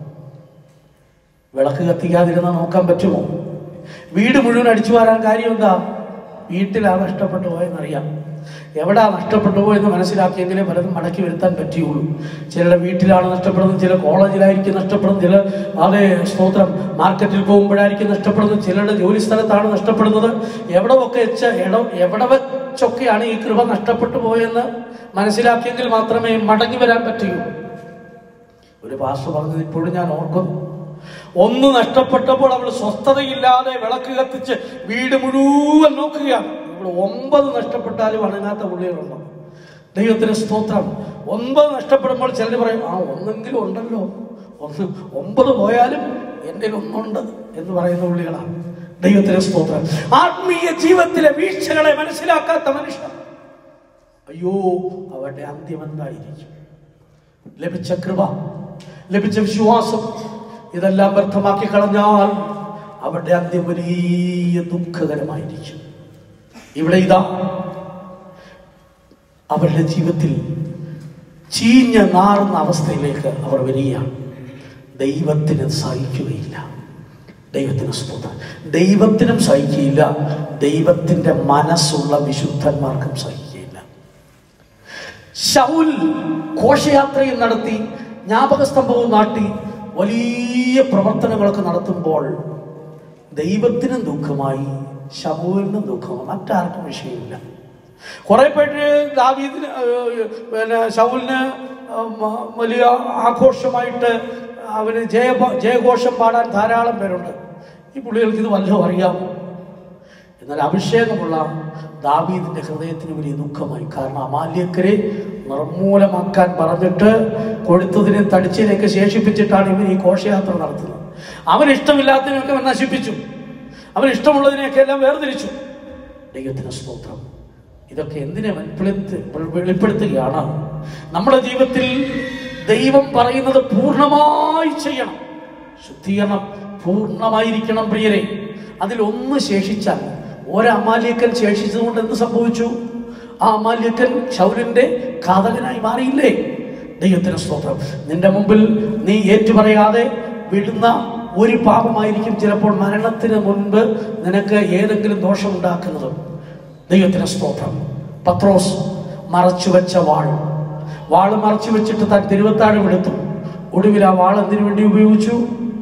വിളക്ക് കത്തിക്കാതിരുന്ന നോക്കാൻ പറ്റുമോ വീട് മുഴുവൻ അടിച്ചു വാരാൻ കാര്യം എന്താ വീട്ടിലാ നഷ്ടപ്പെട്ടു പോയെന്നറിയാം എവിടാ നഷ്ടപ്പെട്ടു പോയെന്ന് മനസ്സിലാക്കിയെങ്കിലേ പലതും മടക്കി വരുത്താൻ പറ്റിയുള്ളൂ ചിലരുടെ വീട്ടിലാണ് നഷ്ടപ്പെടുന്നത് ചില കോളേജിലായിരിക്കും നഷ്ടപ്പെടുന്നത് ചില അതേ സ്തോത്രം മാർക്കറ്റിൽ പോകുമ്പോഴായിരിക്കും നഷ്ടപ്പെടുന്നത് ചിലരുടെ ജോലി സ്ഥലത്താണ് നഷ്ടപ്പെടുന്നത് എവിടെ ഒക്കെ വെച്ച എട എവിടെ വെച്ചൊക്കെയാണ് ഈ കൃപ നഷ്ടപ്പെട്ടു പോയെന്ന് മനസ്സിലാക്കിയെങ്കിൽ മാത്രമേ മടങ്ങി വരാൻ പറ്റുകയുള്ളൂ ഒരു പാസ്റ്റർ പറഞ്ഞത് ഇപ്പോഴും ഞാൻ ഓർക്കുന്നു ഒന്ന് നഷ്ടപ്പെട്ടപ്പോൾ അവൾ സ്വസ്ഥതയില്ലാതെ വിളക്ക് കത്തിച്ച് വീട് മുഴുവൻ നോക്കുകയാണ് ഇവിടെ ഒമ്പത് നഷ്ടപ്പെട്ടാലും അണങ്ങാത്ത പുള്ളികളുണ്ടോ ദൈവത്തിന് സ്തോത്രം ഒമ്പത് നഷ്ടപ്പെടുമ്പോൾ ചിലർ പറയും ആ ഒന്നെങ്കിലും ഉണ്ടല്ലോ ഒന്ന് ഒമ്പത് പോയാലും എൻ്റെ ഒന്നുണ്ട് എന്ന് പറയുന്ന പുള്ളികളാണ് ദൈവത്തിന് സ്തോത്രം ആത്മീയ ജീവിതത്തിലെ വീഴ്ചകളെ മനസ്സിലാക്കാത്ത മനുഷ്യർ അയ്യോ അവരുടെ അന്ത്യം എന്തായിരിക്കും ലഭിച്ച കൃപ ലഭിച്ച വിശ്വാസം ഇതെല്ലാം വ്യർത്ഥമാക്കി കളഞ്ഞാൽ അവരുടെ അന്ത്യം വലിയ ദുഃഖകരമായിരിക്കും ഇവിടെ ഇതാ അവരുടെ ജീവിതത്തിൽ ചീഞ്ഞ നാറുന്ന അവസ്ഥയിലേക്ക് അവർ വരികയാണ് ദൈവത്തിന് സഹിക്കുകയില്ല ദൈവത്തിന് സ്തോത്രം ദൈവത്തിനും സഹിക്കുകയില്ല ദൈവത്തിൻ്റെ മനസ്സുള്ള വിശുദ്ധന്മാർക്കും സഹിക്കുകയില്ല ശൗൽ ഘോഷയാത്രയും നടത്തി ജ്ഞാപക സ്തംഭവും നാട്ടി വലിയ പ്രവർത്തനങ്ങളൊക്കെ നടത്തുമ്പോൾ ദൈവത്തിനും ദുഃഖമായി ശമൂലിനും ദുഃഖമായി മറ്റാർക്കും വിഷയമില്ല കുറെ പേര് ദാവീദിന് ഏഹ്, പിന്നെ ശൗലിന് മ- വലിയ ആഘോഷമായിട്ട് അവന് ജയ ജയഘോഷം പാടാൻ ധാരാളം പേരുണ്ട് ഈ പുള്ളികൾക്ക് ഇത് വല്ലതും അറിയാമോ എന്നാൽ അഭിഷേകമുള്ള ദാവീദിന്റെ ഹൃദയത്തിന് വലിയ ദുഃഖമായി കാരണം അമാല്യക്കരെ നിർമൂലമാക്കാൻ പറഞ്ഞിട്ട് കൊഴുത്തതിനെ തടിച്ചതിനെയൊക്കെ ശേഷിപ്പിച്ചിട്ടാണ് ഇവർ ഈ ഘോഷയാത്ര നടത്തുന്നത് അവന് ഇഷ്ടമില്ലാത്തതിനൊക്കെ അവൻ നശിപ്പിച്ചു അവന് ഇഷ്ടമുള്ളതിനെയൊക്കെ എല്ലാം വേർതിരിച്ചു ദൈവത്തിന് സ്തോത്രം ഇതൊക്കെ എന്തിനെ വെളിപ്പെടുത്തി വെളിപ്പെടുത്തുകയാണ് നമ്മുടെ ജീവിതത്തിൽ ദൈവം പറയുന്നത് പൂർണ്ണമായി ചെയ്യണം ശുദ്ധീകരണം പൂർണ്ണമായിരിക്കണം പ്രിയരെ അതിലൊന്ന് ശേഷിച്ചാൽ ഒരമാല്യക്കൻ ശേഷിച്ചതുകൊണ്ട് എന്ത് സംഭവിച്ചു ആ അമാല്യക്കൻ ശൗരന്റെ ഘാതകനായി മാറിയില്ലേ ദൈവത്തിന് സ്തോത്രം നിന്റെ മുമ്പിൽ നീ ഏറ്റുപറയാതെ വിടുന്ന ഒരു പാപമായിരിക്കും ചിലപ്പോൾ മരണത്തിന് മുൻപ് നിനക്ക് ഏതെങ്കിലും ദോഷമുണ്ടാക്കുന്നത് ദൈവത്തിന് സ്തോത്രം പത്രോസ് മറച്ചു വെച്ച വാൾ വാള് മറച്ചു വെച്ചിട്ട് താൻ തിരുവത്താഴം എടുത്തു ഒടുവിൽ ആ വാൾ എന്തിനു വേണ്ടി ഉപയോഗിച്ചു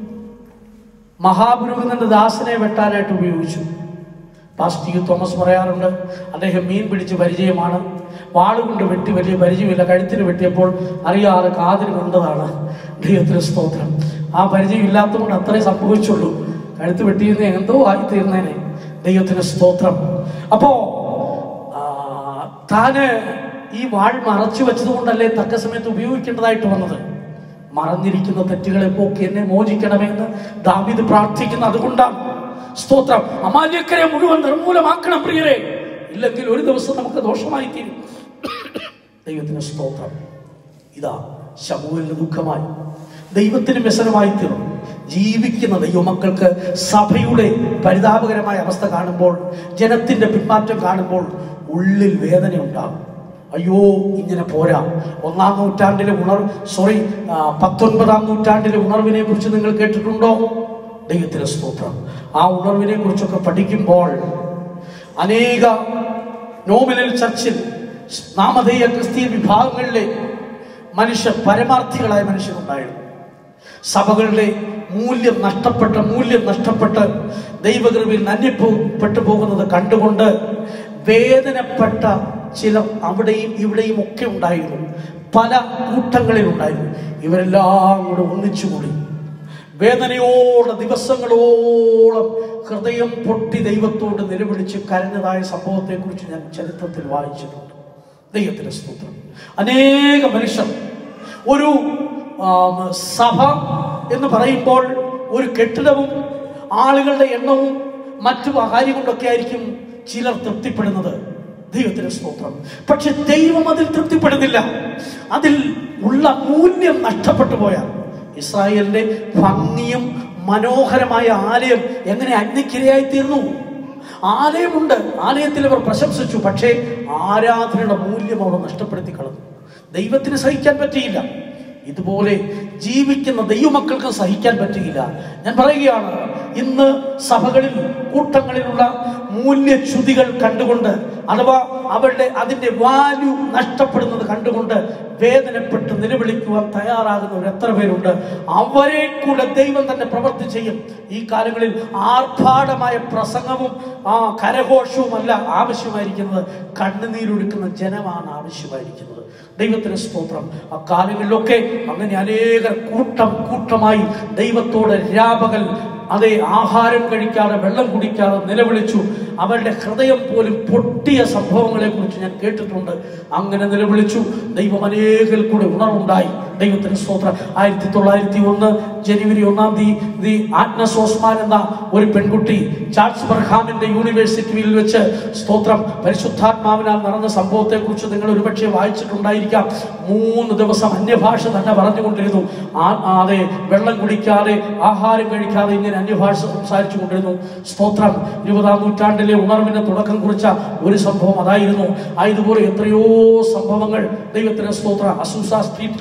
മഹാപുരോഹിതന്റെ ദാസനെ വെട്ടാനായിട്ട് ഉപയോഗിച്ചു പാസ്റ്റ് യു തോമസ് പറയാറുണ്ട് അദ്ദേഹം മീൻ പിടിച്ച് പരിചയമാണ് വാളുകൊണ്ട് വെട്ടി വലിയ പരിചയമില്ല കഴുത്തിന് വെട്ടിയപ്പോൾ അറിയാതെ കാതിന് കൊണ്ടതാണ് ദൈവത്തിന് സ്തോത്രം ആ പരിചയമില്ലാത്തതുകൊണ്ട് അത്രേ സംഭവിച്ചുള്ളൂ കഴുത്ത് വെട്ടിയിരുന്ന എന്തോ ആയിത്തീർന്നേനെ ദൈവത്തിന് സ്തോത്രം അപ്പോ ആ, താന് ഈ വാൾ മറച്ചു വെച്ചതുകൊണ്ടല്ലേ തക്ക സമയത്ത് ഉപയോഗിക്കേണ്ടതായിട്ട് വന്നത് മറഞ്ഞിരിക്കുന്ന തെറ്റുകളെ പോക്കി എന്നെ മോചിക്കണമെന്ന് ദാവീദ് പ്രാർത്ഥിക്കുന്ന അതുകൊണ്ടാണ് സ്തോത്രം അമാല്യക്കരെ മുഴുവൻ നിർമൂലമാക്കണം പ്രിയരെ ഇല്ലെങ്കിൽ ഒരു ദിവസം നമുക്ക് ദോഷമായി തീരും ദൈവത്തിന് സ്തോത്രം ഇതാ ശമൂലിന് ദുഃഖമായി ദൈവത്തിന് വ്യസനമായി തീർന്നു ജീവിക്കുന്ന ദൈവമക്കൾക്ക് സഭയുടെ പരിതാപകരമായ അവസ്ഥ കാണുമ്പോൾ ജനത്തിന്റെ പിന്മാറ്റം കാണുമ്പോൾ ഉള്ളിൽ വേദന ഉണ്ടാകും അയ്യോ ഇങ്ങനെ പോരാ ഒന്നാം നൂറ്റാണ്ടിലെ ഉണർ സോറി ആ, പത്തൊൻപതാം നൂറ്റാണ്ടിലെ ഉണർവിനെ കുറിച്ച് നിങ്ങൾ കേട്ടിട്ടുണ്ടോ ദൈവത്തിന് സ്തോത്രം ആ ഉണർവിനെ കുറിച്ചൊക്കെ പഠിക്കുമ്പോൾ അനേക നോമിനൽ ചർച്ചിൽ നാമധേയ ക്രിസ്തീയ വിഭാഗങ്ങളിലെ മനുഷ്യർ പരമാർത്ഥികളായ മനുഷ്യരുണ്ടായിരുന്നു സഭകളുടെ മൂല്യം നഷ്ടപ്പെട്ട മൂല്യം നഷ്ടപ്പെട്ട് ദൈവകൃപയിൽ നന്യപ്പെട്ടു പോകുന്നത് കണ്ടുകൊണ്ട് വേദനപ്പെട്ട ചില അവിടെയും ഇവിടെയും ഒക്കെ ഉണ്ടായിരുന്നു പല കൂട്ടങ്ങളിൽ ഉണ്ടായിരുന്നു ഇവരെല്ലാം കൂടെ ഒന്നിച്ചുകൂടി വേദനയോടെ ദിവസങ്ങളോളം ഹൃദയം പൊട്ടി ദൈവത്തോട് നിലവിളിച്ച് കരഞ്ഞതായ സംഭവത്തെക്കുറിച്ച് ഞാൻ ചരിത്രത്തിൽ വായിച്ചിട്ടുണ്ട് ദൈവത്തിന്റെ സ്തോത്രം അനേക മനുഷ്യർ ഒരു ആം, സഭ എന്ന് പറയുമ്പോൾ ഒരു കെട്ടിടവും ആളുകളുടെ എണ്ണവും മറ്റു കാര്യങ്ങളൊക്കെ ആയിരിക്കും ചിലർ തൃപ്തിപ്പെടുന്നത് ദൈവത്തിന് സ്തോത്രം പക്ഷെ ദൈവം അതിൽ തൃപ്തിപ്പെടുന്നില്ല അതിൽ ഉള്ള മൂല്യം നഷ്ടപ്പെട്ടു പോയാൽ ഇസ്രായേലിന്റെ ഭംഗിയും മനോഹരമായ ആലയം എങ്ങനെ അഗ്നിക്കിരയായി തീർന്നു ആലയമുണ്ട് ആലയത്തിൽ അവർ പ്രശംസിച്ചു പക്ഷേ ആരാധനയുടെ മൂല്യം അവർ നഷ്ടപ്പെടുത്തി കളഞ്ഞു ദൈവത്തിന് സഹിക്കാൻ പറ്റിയില്ല ഇതുപോലെ ജീവിക്കുന്ന ദൈവമക്കൾക്ക് സഹിക്കാൻ പറ്റിയില്ല ഞാൻ പറയുകയാണ് ഇന്ന് സഭകളിൽ കൂട്ടങ്ങളിലുള്ള മൂല്യച്യുതികൾ കണ്ടുകൊണ്ട് അഥവാ അവരുടെ അതിന്റെ വാല്യൂ നഷ്ടപ്പെടുന്നത് കണ്ടുകൊണ്ട് വേദനപ്പെട്ട് നിലവിളിക്കുവാൻ തയ്യാറാകുന്നവർ എത്ര പേരുണ്ട് അവരെ കൂടെ ദൈവം തന്നെ പ്രവർത്തി ചെയ്യും ഈ കാലങ്ങളിൽ ആർഭാടമായ പ്രസംഗവും ആ കരഘോഷവും അല്ല ആവശ്യമായിരിക്കുന്നത് കണ്ണുനീരൊഴുക്കുന്ന ജനമാണ് ആവശ്യമായിരിക്കുന്നത് ദൈവത്തിന് സ്തോത്രം ആ കാലങ്ങളിലൊക്കെ അങ്ങനെ അനേകർ കൂട്ടം കൂട്ടമായി ദൈവത്തോട് രാപകൽ അതെ ആഹാരം കഴിക്കാതെ വെള്ളം കുടിക്കാതെ നിലവിളിച്ചു അവരുടെ ഹൃദയം പോലും പൊട്ടിയ സംഭവങ്ങളെ കുറിച്ച് ഞാൻ കേട്ടിട്ടുണ്ട് അങ്ങനെ നിലവിളിച്ചു ദൈവം അനേകൽ കൂടെ ഉണർവുണ്ടായി ദൈവത്തിന് സ്തോത്രം ആയിരത്തി തൊള്ളായിരത്തി ഒന്ന് ജനുവരി ഒന്നാം തീയതി ആഗ്നസ് ഓസ്മാൻ എന്ന ഒരു പെൺകുട്ടി ചാൾസ് ബർഹാമിന്റെ യൂണിവേഴ്സിറ്റിയിൽ വെച്ച് സ്തോത്രം പരിശുദ്ധാത്മാവിനാൽ നടന്ന സംഭവത്തെ കുറിച്ച് നിങ്ങൾ ഒരുപക്ഷെ വായിച്ചിട്ടുണ്ടായിരിക്കാം മൂന്ന് ദിവസം അന്യഭാഷ തന്നെ പറഞ്ഞുകൊണ്ടിരുന്നു ആ ആ, അതെ വെള്ളം കുടിക്കാതെ ആഹാരം കഴിക്കാതെ ഇങ്ങനെ അന്യഭാഷ സംസാരിച്ചു കൊണ്ടിരുന്നു സ്തോത്രം ഇരുപതാം നൂറ്റാണ്ടിലെ ഉണർവിന് തുടക്കം കുറിച്ച ഒരു സംഭവം അതായിരുന്നു ആയതുപോലെ എത്രയോ സംഭവങ്ങൾ ദൈവത്തിന് സ്തോത്ര അസൂസ സ്ട്രീറ്റിലൊക്കെ ഉണ്ടായി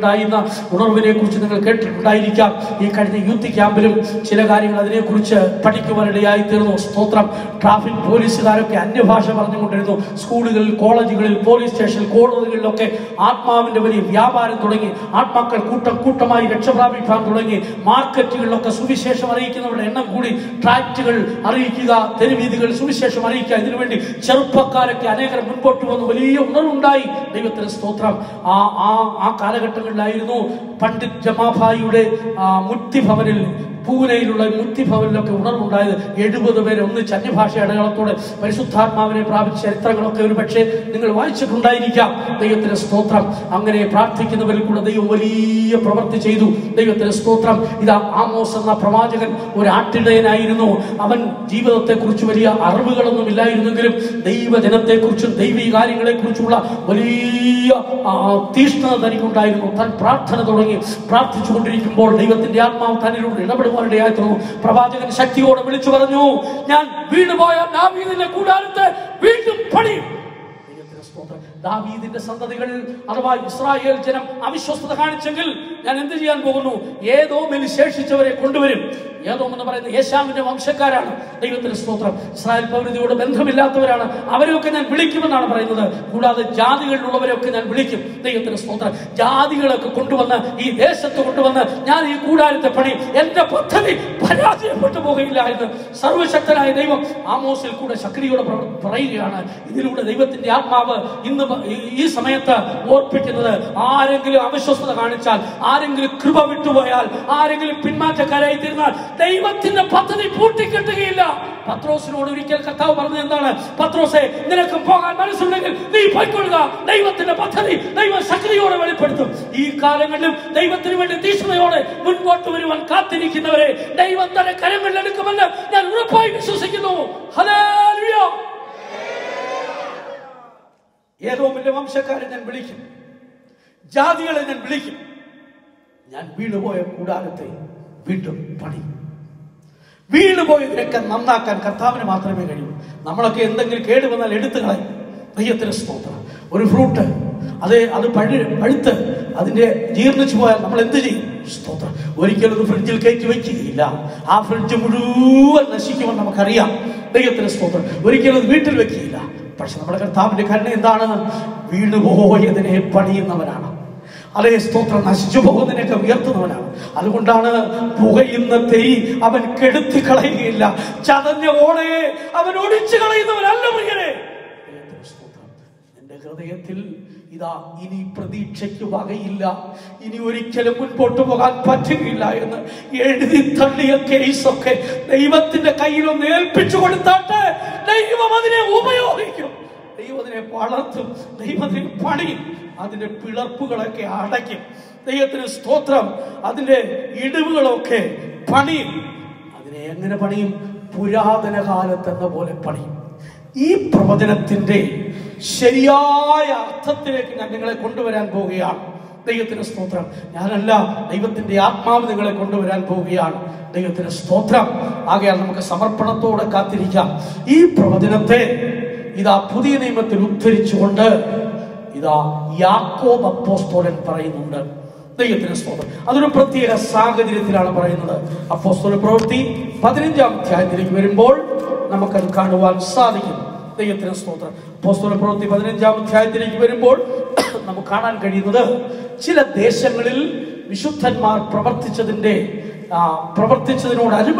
ഉണ്ടായിരുന്ന ഉണർവിനെ കുറിച്ച് നിങ്ങൾ കേട്ടിട്ടുണ്ടായിരിക്കാം ഈ കഴിഞ്ഞ യൂത്ത് ക്യാമ്പിലും ചില കാര്യങ്ങൾ അതിനെക്കുറിച്ച് പഠിക്കുവാനിടയായി തീർന്നു സ്തോത്രം ട്രാഫിക് പോലീസുകാരൊക്കെ അന്യഭാഷ പറഞ്ഞുകൊണ്ടിരുന്നു സ്കൂളുകളിൽ കോളേജുകളിൽ പോലീസ് സ്റ്റേഷനിൽ കോടതികളിലൊക്കെ ആത്മാവിന്റെ വലിയ വ്യാപാരം തുടങ്ങി ആത്മാക്കൾ കൂട്ടം കൂട്ടമായി രക്ഷപ്രാപിക്കാൻ തുടങ്ങി മാർക്കറ്റുകളിലൊക്കെ സുവിശേഷം അറിയിക്കുന്നവരുടെ എണ്ണം കൂടി ട്രാക്റ്റുകൾ അറിയിക്കുക തെരുവീതികൾ സുവിശേഷം അറിയിക്കുക ഇതിനുവേണ്ടി ചെറുപ്പക്കാരൊക്കെ അനേകർ മുൻപോട്ട് വന്ന് വലിയ ഉണർവുണ്ടായി ദൈവത്തിന് സ്തോത്രം ആ ആ ആ കാലഘട്ടങ്ങളിലായിരുന്നു പണ്ഡിറ്റ് ജമാഭായിയുടെ ആ, മുക്തിഭവനിൽ പൂനെയിലുള്ള മുക്തിഭവനിലൊക്കെ ഉണർവുണ്ടായത് എഴുപത് പേര് ഒന്നിച്ച് അന്യഭാഷ അടയാളത്തോടെ പരിശുദ്ധാത്മാവിനെ പ്രാപിച്ച ചരിത്രങ്ങളൊക്കെ ഒരു പക്ഷേ നിങ്ങൾ വായിച്ചിട്ടുണ്ടായിരിക്കാം ദൈവത്തിന് സ്തോത്രം അങ്ങനെ പ്രാർത്ഥിക്കുന്നവരിൽ കൂടെ ദൈവം വലിയ പ്രവൃത്തി ചെയ്തു ദൈവത്തിന് സ്തോത്രം ഇതാ ആമോസ് എന്ന പ്രവാചകൻ ഒരു ആട്ടിടയനായിരുന്നു അവൻ ജീവിതത്തെക്കുറിച്ച് വലിയ അറിവുകളൊന്നും ഇല്ലായിരുന്നെങ്കിലും ദൈവജനത്തെക്കുറിച്ചും ദൈവീ കാര്യങ്ങളെക്കുറിച്ചുള്ള വലിയ ആ, തീഷ്ണത തനിക്കുണ്ടായിരുന്നു താൻ പ്രാർത്ഥന തുടങ്ങി പ്രാർത്ഥിച്ചുകൊണ്ടിരിക്കുമ്പോൾ ദൈവത്തിന്റെ ആത്മാവ് തന്നിലൂടെ ഇടപെടുവാനിടയായി തീർന്നു പ്രവാചകൻ ശക്തിയോടെ വിളിച്ചു പറഞ്ഞു ഞാൻ വീണുപോയ ദാവീദിന്റെ കൂടാരത്തെ വീണ്ടും പണിയും ദൈവത്തിന് സ്തോത്രം. ദാവീദിന്റെ സന്തതികൾ അഥവാ ഇസ്രായേൽ ജനം അവിശ്വസ്തത കാണിച്ചെങ്കിൽ ഞാൻ എന്ത് ചെയ്യാൻ പോകുന്നു ഏതോ ശേഷിച്ചവരെ കൊണ്ടുവരും ഏതോ എന്ന് പറയുന്നത് യേശാവിന്റെ വംശക്കാരാണ് ദൈവത്തിന് സ്തോത്രം ഇസ്രായേൽ പൗരതയോട് ബന്ധമില്ലാത്തവരാണ് അവരെയൊക്കെ ഞാൻ വിളിക്കുമെന്നാണ് പറയുന്നത് കൂടാതെ ജാതികളിലുള്ളവരെയൊക്കെ ഞാൻ വിളിക്കും ദൈവത്തിന് സ്തോത്രം ജാതികളൊക്കെ കൊണ്ടുവന്ന് ഈ ദേശത്ത് കൊണ്ടുവന്ന് ഞാൻ ഈ കൂടാരത്തെ പണി എന്റെ പദ്ധതി പരാജയപ്പെട്ടു പോകയില്ല എന്ന് സർവശക്തനായ ദൈവം ആമോസിൽ കൂടെ ശക്തിയോടെ പ്രവ- പറയുകയാണ് ഇതിലൂടെ ദൈവത്തിന്റെ ആത്മാവ് ഇന്ന് പ- ഈ- ഈ സമയത്ത് ഓർപ്പിക്കുന്നത് ആരെങ്കിലും അവിശ്വസ്തത കാണിച്ചാൽ ആരെങ്കിലും കൃപ വിട്ടുപോയാൽ ആരെങ്കിലും പിന്മാറ്റക്കാരായി തീർന്നാൽ ദൈവത്തിന്റെ പദ്ധതി പൂട്ടിക്കെട്ടുകയില്ല പത്രോസിനോട് ഒരിക്കൽ കർത്താവ് പറഞ്ഞത് എന്താണ് പത്രോസെ നിനക്ക് പോകാൻ മനസ്സുണ്ടെങ്കിൽ നീ പോയിക്കൊള്ളുക ദൈവത്തിന്റെ പദ്ധതി ദൈവം ശക്തിയോടെ വെളിപ്പെടുത്തും ഈ കാലങ്ങളിലും ദൈവത്തിന് വേണ്ടി തീഷ്ണതയോടെ മുൻപോട്ട് വരുവാൻ കാത്തിരിക്കുന്നവരെ ദൈവം തന്നെ കരങ്ങളിലെടുക്കുമെന്ന് ഞാൻ ഉറപ്പായി വിശ്വസിക്കുന്നു ഹല്ലേലൂയ ഏതോമിന്റെ വംശക്കാരെ ഞാൻ വിളിക്കും ജാതികളെ ഞാൻ വിളിക്കും ഞാൻ വീണുപോയ കൂടാരത്തെ വീണ്ടും പണി വീണുപോയതിനൊക്കെ നന്നാക്കാൻ കർത്താവിന് മാത്രമേ കഴിയൂ നമ്മളൊക്കെ എന്തെങ്കിലും കേട് വന്നാൽ എടുത്തു കളയും ദൈവത്തിന് സ്തോത്രം ഒരു ഫ്രൂട്ട് അത് അത് പഴു പഴുത്ത് അതിന്റെ ജീർണിച്ചു പോയാൽ നമ്മൾ എന്ത് ചെയ്യും സ്തോത്രം ഒരിക്കലും അത് ഫ്രിഡ്ജിൽ കയറ്റി വയ്ക്കുകയില്ല ആ ഫ്രിഡ്ജ് മുഴുവൻ നശിക്കുമെന്ന് നമുക്കറിയാം ദൈവത്തിന് സ്തോത്രം ഒരിക്കലും അത് വീട്ടിൽ വെക്കുകയില്ല പക്ഷെ നമ്മുടെ കർത്താവിന്റെ കരുണ എന്താണ് വീണുപോയതിനെ പണിയുന്നവനാണ് അതേ സ്തോത്രം നശിച്ചു പോകുന്നതിനൊക്കെ ഉയർത്തുന്നവനാണ് അതുകൊണ്ടാണ് പുകയുന്ന തെരി അവൻ കെടുത്തി കളയുകയില്ല ചതഞ്ഞ ഓടയെ അവൻ ഒടിച്ചു കളയുന്നവനല്ല പ്രിയരെ ദൈവത്തിന് സ്തോത്രം. നിന്റെ ഹൃദയത്തിൽ ഇതാ ഇനി പ്രതീക്ഷയ്ക്ക് വകയില്ല ഇനി ഒരിക്കലും മുൻപോട്ട് പോകാൻ പറ്റുകയില്ല എന്ന് എഴുതി തള്ളിയ കേസൊക്കെ ദൈവത്തിന്റെ കയ്യിൽ ഒന്ന് ഏൽപ്പിച്ചു കൊടുത്താട്ട് ദൈവം അതിനെ ഉപയോഗിക്കും ദൈവം അതിനെ വളർത്തും ദൈവം അതിനെ പണിയും അതിന്റെ പിളർപ്പുകളൊക്കെ അടയ്ക്കും ദൈവത്തിന് സ്തോത്രം അതിന്റെ ഇടിവുകളൊക്കെ പണിയും അതിനെ എങ്ങനെ പണിയും പുരാതന കാലത്തെന്ന പോലെ പണിയും ഈ പ്രവചനത്തിന്റെ ശരിയായ അർത്ഥത്തിലേക്ക് ഞാൻ നിങ്ങളെ കൊണ്ടുവരാൻ പോവുകയാണ് ദൈവത്തിന് സ്തോത്രം ഞാനല്ല ദൈവത്തിന്റെ ആത്മാവ് നിങ്ങളെ കൊണ്ടുവരാൻ പോവുകയാണ് ദൈവത്തിന് സ്തോത്രം ആകയാൽ നമുക്ക് സമർപ്പണത്തോടെ കാത്തിരിക്കാം ഈ പ്രവചനത്തെ ഇതാ പുതിയ നിയമത്തിൽ ഉദ്ധരിച്ചുകൊണ്ട് ഇതാ യാക്കോബ് അപ്പോസ്തോലൻ പറയുന്നുണ്ട് ദൈവത്തിന് സ്തോത്രം അതൊരു പ്രത്യേക സാഹചര്യത്തിലാണ് പറയുന്നത് അപ്പോസ്തോല പ്രവൃത്തി പതിനഞ്ചാം അധ്യായത്തിലേക്ക് വരുമ്പോൾ നമുക്കത് കാണുവാൻ സാധിക്കും ദൈവത്തിന് സ്തോത്രം അപ്പോസ്തോല പ്രവൃത്തി പതിനഞ്ചാം അധ്യായത്തിലേക്ക് വരുമ്പോൾ നമുക്ക് കാണാൻ കഴിയുന്നത് ചില ദേശങ്ങളിൽ വിശുദ്ധന്മാർ പ്രവർത്തിച്ചതിന്റെ ആ, പ്രവർത്തിച്ചതിനോട് അനുബ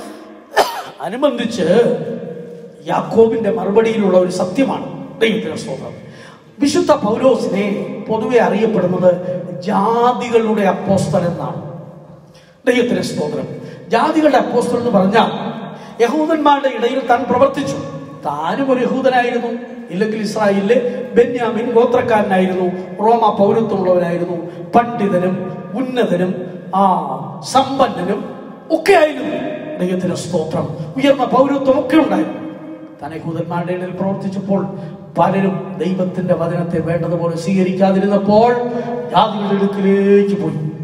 അനുബന്ധിച്ച് യാക്കോബിന്റെ മറുപടിയിലുള്ള ഒരു സത്യമാണ് ദൈവത്തിന് സ്തോത്രം വിശുദ്ധ പൗലോസിനെ പൊതുവെ അറിയപ്പെടുന്നത് ജാതികളുടെ അപ്പോസ്തലൻ എന്നാണ് ദൈവത്തിന് സ്തോത്രം ജാതികളുടെ അപ്പോസ്തലൻ എന്ന് പറഞ്ഞാൽ യഹൂദന്മാരുടെ ഇടയിൽ താൻ പ്രവർത്തിച്ചു താനും ഒരു യഹൂദനായിരുന്നു ഇല്ലെങ്കിൽ ഇസ്രായേലിലെ ബെന്യാമിൻ ഗോത്രക്കാരനായിരുന്നു റോമ പൗരത്വമുള്ളവനായിരുന്നു പണ്ഡിതനും ഉന്നതനും ആ സമ്പന്നനും ഒക്കെ ആയിരുന്നു ദൈവത്തിന് സ്തോത്രം ഉയർന്ന പൗരത്വം ഒക്കെ ഉണ്ടായിരുന്നു താൻ യഹൂദന്മാരുടെ ഇടയിൽ പ്രവർത്തിച്ചപ്പോൾ പലരും ദൈവത്തിന്റെ വചനത്തെ വേണ്ടതുപോലെ സ്വീകരിക്കാതിരുന്നപ്പോൾ ജാതികളുടെ അടുക്കിലേക്ക് പോയി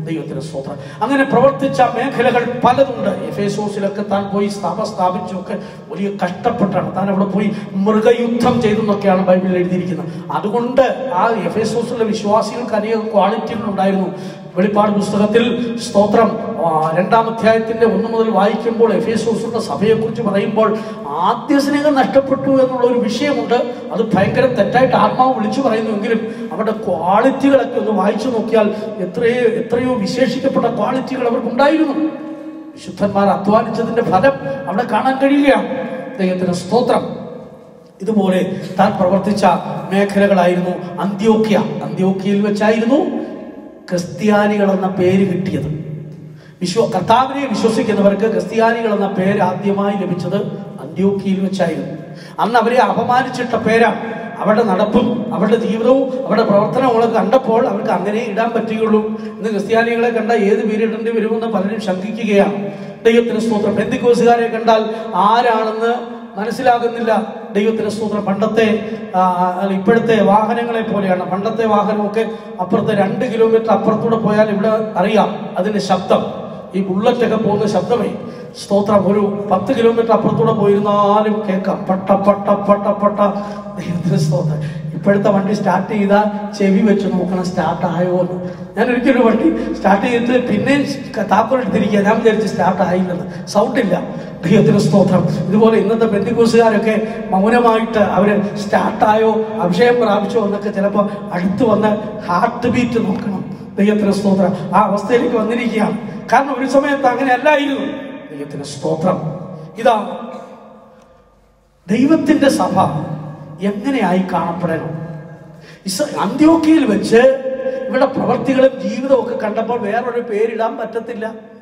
ദൈവത്തിന് സ്തോത്രം അങ്ങനെ പ്രവർത്തിച്ച മേഖലകൾ പലതുണ്ട് എഫേസോസിലൊക്കെ താൻ പോയി സ്ഥാപ സ്ഥാപിച്ചൊക്കെ വലിയ കഷ്ടപ്പെട്ടാണ് താൻ അവിടെ പോയി മൃഗയുദ്ധം ചെയ്തെന്നൊക്കെയാണ് ബൈബിളിൽ എഴുതിയിരിക്കുന്നത് അതുകൊണ്ട് ആ എഫേസോസിലെ വിശ്വാസികൾക്ക് അനേക ക്വാളിറ്റികൾ ഉണ്ടായിരുന്നു വെളിപ്പാട് പുസ്തകത്തിൽ സ്തോത്രം ആ, രണ്ടാം അധ്യായത്തിന്റെ ഒന്ന് മുതൽ വായിക്കുമ്പോൾ എഫേസോസുള്ള സഭയെക്കുറിച്ച് പറയുമ്പോൾ ആദ്യ സ്നേഹം നഷ്ടപ്പെട്ടു എന്നുള്ള ഒരു വിഷയമുണ്ട് അത് ഭയങ്കര തെറ്റായിട്ട് ആത്മാവ് വിളിച്ചു പറയുന്നുവെങ്കിലും അവരുടെ ക്വാളിറ്റികളൊക്കെ ഒന്ന് വായിച്ചു നോക്കിയാൽ എത്രയോ എത്രയോ വിശേഷിക്കപ്പെട്ട ക്വാളിറ്റികൾ അവർക്കുണ്ടായിരുന്നു വിശുദ്ധന്മാർ അധ്വാനിച്ചതിന്റെ ഫലം അവിടെ കാണാൻ കഴിയുകയാണ് ദൈവത്തിന് സ്തോത്രം ഇതുപോലെ താൻ പ്രവർത്തിച്ച മേഖലകളായിരുന്നു അന്ത്യോക്യ അന്ത്യോക്യയിൽ വെച്ചായിരുന്നു ക്രിസ്ത്യാനികൾ എന്ന പേര് കിട്ടിയത് വിശ്വ കർത്താവിനെ വിശ്വസിക്കുന്നവർക്ക് ക്രിസ്ത്യാനികൾ എന്ന പേര് ആദ്യമായി ലഭിച്ചത് അന്ത്യോക്യയിൽ വെച്ചായിരുന്നു അന്ന് അവരെ അപമാനിച്ചിട്ട പേരാണ് അവരുടെ നടപ്പും അവരുടെ ജീവിതവും അവരുടെ പ്രവർത്തനങ്ങളും കണ്ടപ്പോൾ അവർക്ക് അങ്ങനെ ഇടാൻ പറ്റുകയുള്ളൂ ഇന്ന് ക്രിസ്ത്യാനികളെ കണ്ട ഏത് പേരിടേണ്ടി വരുമെന്ന് പലരും ശങ്കിക്കുകയാണ് ദൈവത്തിന് സ്തോത്രം ബന്ധുക്കോസുകാരെ കണ്ടാൽ ആരാണെന്ന് മനസ്സിലാകുന്നില്ല ദൈവത്തിന് സ്തോത്രം പണ്ടത്തെ ആ, അല്ല, ഇപ്പോഴത്തെ വാഹനങ്ങളെ പോലെയാണ് പണ്ടത്തെ വാഹനമൊക്കെ അപ്പുറത്തെ രണ്ട് കിലോമീറ്റർ അപ്പുറത്തൂടെ പോയാൽ ഇവിടെ അറിയാം അതിന്റെ ശബ്ദം ഈ ബുള്ളറ്റൊക്കെ പോകുന്ന ശബ്ദമേ സ്തോത്രം ഒരു പത്ത് കിലോമീറ്റർ അപ്പുറത്തൂടെ പോയിരുന്നാലും കേൾക്കാം പട്ട പട്ട പട്ട പട്ട ദൈവത്തിന് സ്തോത്രം ഇപ്പോഴത്തെ വണ്ടി സ്റ്റാർട്ട് ചെയ്താൽ ചെവി വെച്ച് നോക്കണം സ്റ്റാർട്ട് ആയോ എന്ന് ഞാൻ ഒരിക്കലും വണ്ടി സ്റ്റാർട്ട് ചെയ്തിട്ട് പിന്നെയും താക്കോലെടുത്തിരിക്കുക ഞാൻ വിചാരിച്ച് സ്റ്റാർട്ട് ആയില്ലെന്ന് സൗണ്ട് ഇല്ല ദൈവത്തിന് സ്തോത്രം ഇതുപോലെ ഇന്നത്തെ ബന്ധുക്കൂസുകാരൊക്കെ മൗനമായിട്ട് അവര് സ്റ്റാർട്ടായോ അഭിഷേകം പ്രാപിച്ചോ എന്നൊക്കെ ചിലപ്പോൾ അടുത്ത് വന്ന് ഹാർട്ട് ബീറ്റ് നോക്കണം ദൈവത്തിന് സ്തോത്രം ആ അവസ്ഥയിലേക്ക് വന്നിരിക്കുകയാണ് കാരണം ഒരു സമയത്ത് അങ്ങനെ അല്ലായിരുന്നു ദൈവത്തിന് സ്തോത്രം ഇതാ ദൈവത്തിന്റെ സഭ എങ്ങനെയായി കാണപ്പെടണം ഇസ അന്ത്യോക്കയിൽ വെച്ച് ഇവിടെ പ്രവർത്തികളും ജീവിതവും ഒക്കെ കണ്ടപ്പോൾ വേറൊരു പേരിടാൻ പറ്റത്തില്ല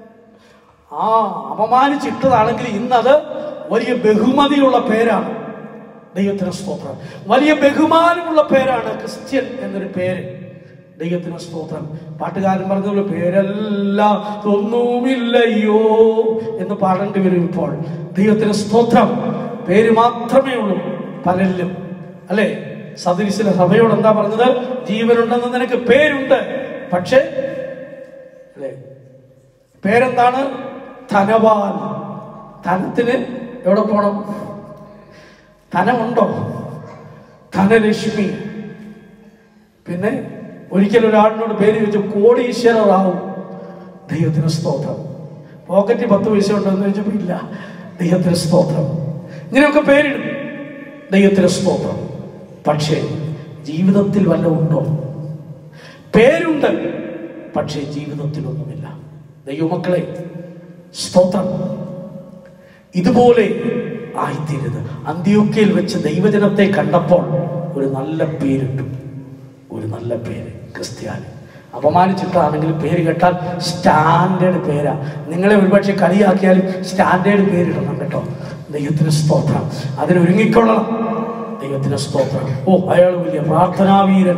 ആ അപമാനിച്ചിട്ടതാണെങ്കിൽ ഇന്നത് വലിയ ബഹുമതിയുള്ള പേരാണ് ദൈവത്തിന് സ്തോത്രം വലിയ ബഹുമാനമുള്ള പേരാണ് ക്രിസ്ത്യൻ എന്നൊരു പേര് ദൈവത്തിന് സ്തോത്രം പാട്ടുകാരൻ പറഞ്ഞുള്ള പേരല്ല ഒന്നുമില്ലയോ എന്ന് പാടേണ്ടി വരും ഇപ്പോൾ ദൈവത്തിന് സ്തോത്രം പേര് മാത്രമേ ഉള്ളൂ പലരിലും അല്ലേ സദരിസിലെ സഭയോട് എന്താ പറഞ്ഞത് ജീവനുണ്ടെന്ന് നിനക്ക് പേരുണ്ട് പക്ഷേ അല്ലേ പേരെന്താണ് ധനവാൻ ധനത്തിന് എവിടെ പോണം ധനമുണ്ടോ ധനലക്ഷ്മി പിന്നെ ഒരിക്കൽ ഒരാളിനോട് പേര് ചോദിച്ചു കോടീശ്വരറാവും ദൈവത്തിന് സ്തോത്രം പോക്കറ്റ് പത്ത് പൈസ ഉണ്ടോ എന്ന് ചോദിച്ചപ്പോൾ ഇല്ല ദൈവത്തിന് സ്തോത്രം ഇങ്ങനെയൊക്കെ പേരിടും ദൈവത്തിന് സ്തോത്രം പക്ഷേ ജീവിതത്തിൽ വല്ല ഉണ്ടോ പേരുണ്ട് പക്ഷേ ജീവിതത്തിലൊന്നുമില്ല ദൈവമക്കളെ സ്തോത്രം ഇതുപോലെ ആയിത്തീരുത് അന്ത്യോക്കയിൽ വെച്ച് ദൈവജനത്തെ കണ്ടപ്പോൾ ഒരു നല്ല പേരിട്ടു ഒരു നല്ല പേര് ക്രിസ്ത്യാനി അപമാനിച്ചിട്ടാണെങ്കിൽ പേര് കേട്ടാൽ സ്റ്റാൻഡേർഡ് പേരാ നിങ്ങളെ ഒരുപക്ഷെ കളിയാക്കിയാലും സ്റ്റാൻഡേർഡ് പേരിടണം കേട്ടോ ദൈവത്തിന് സ്തോത്രം അതിനൊരുങ്ങിക്കൊള്ളണം ദൈവത്തിന് സ്തോത്രം ഓ അയാൾ വലിയ പ്രാർത്ഥനാവീരൻ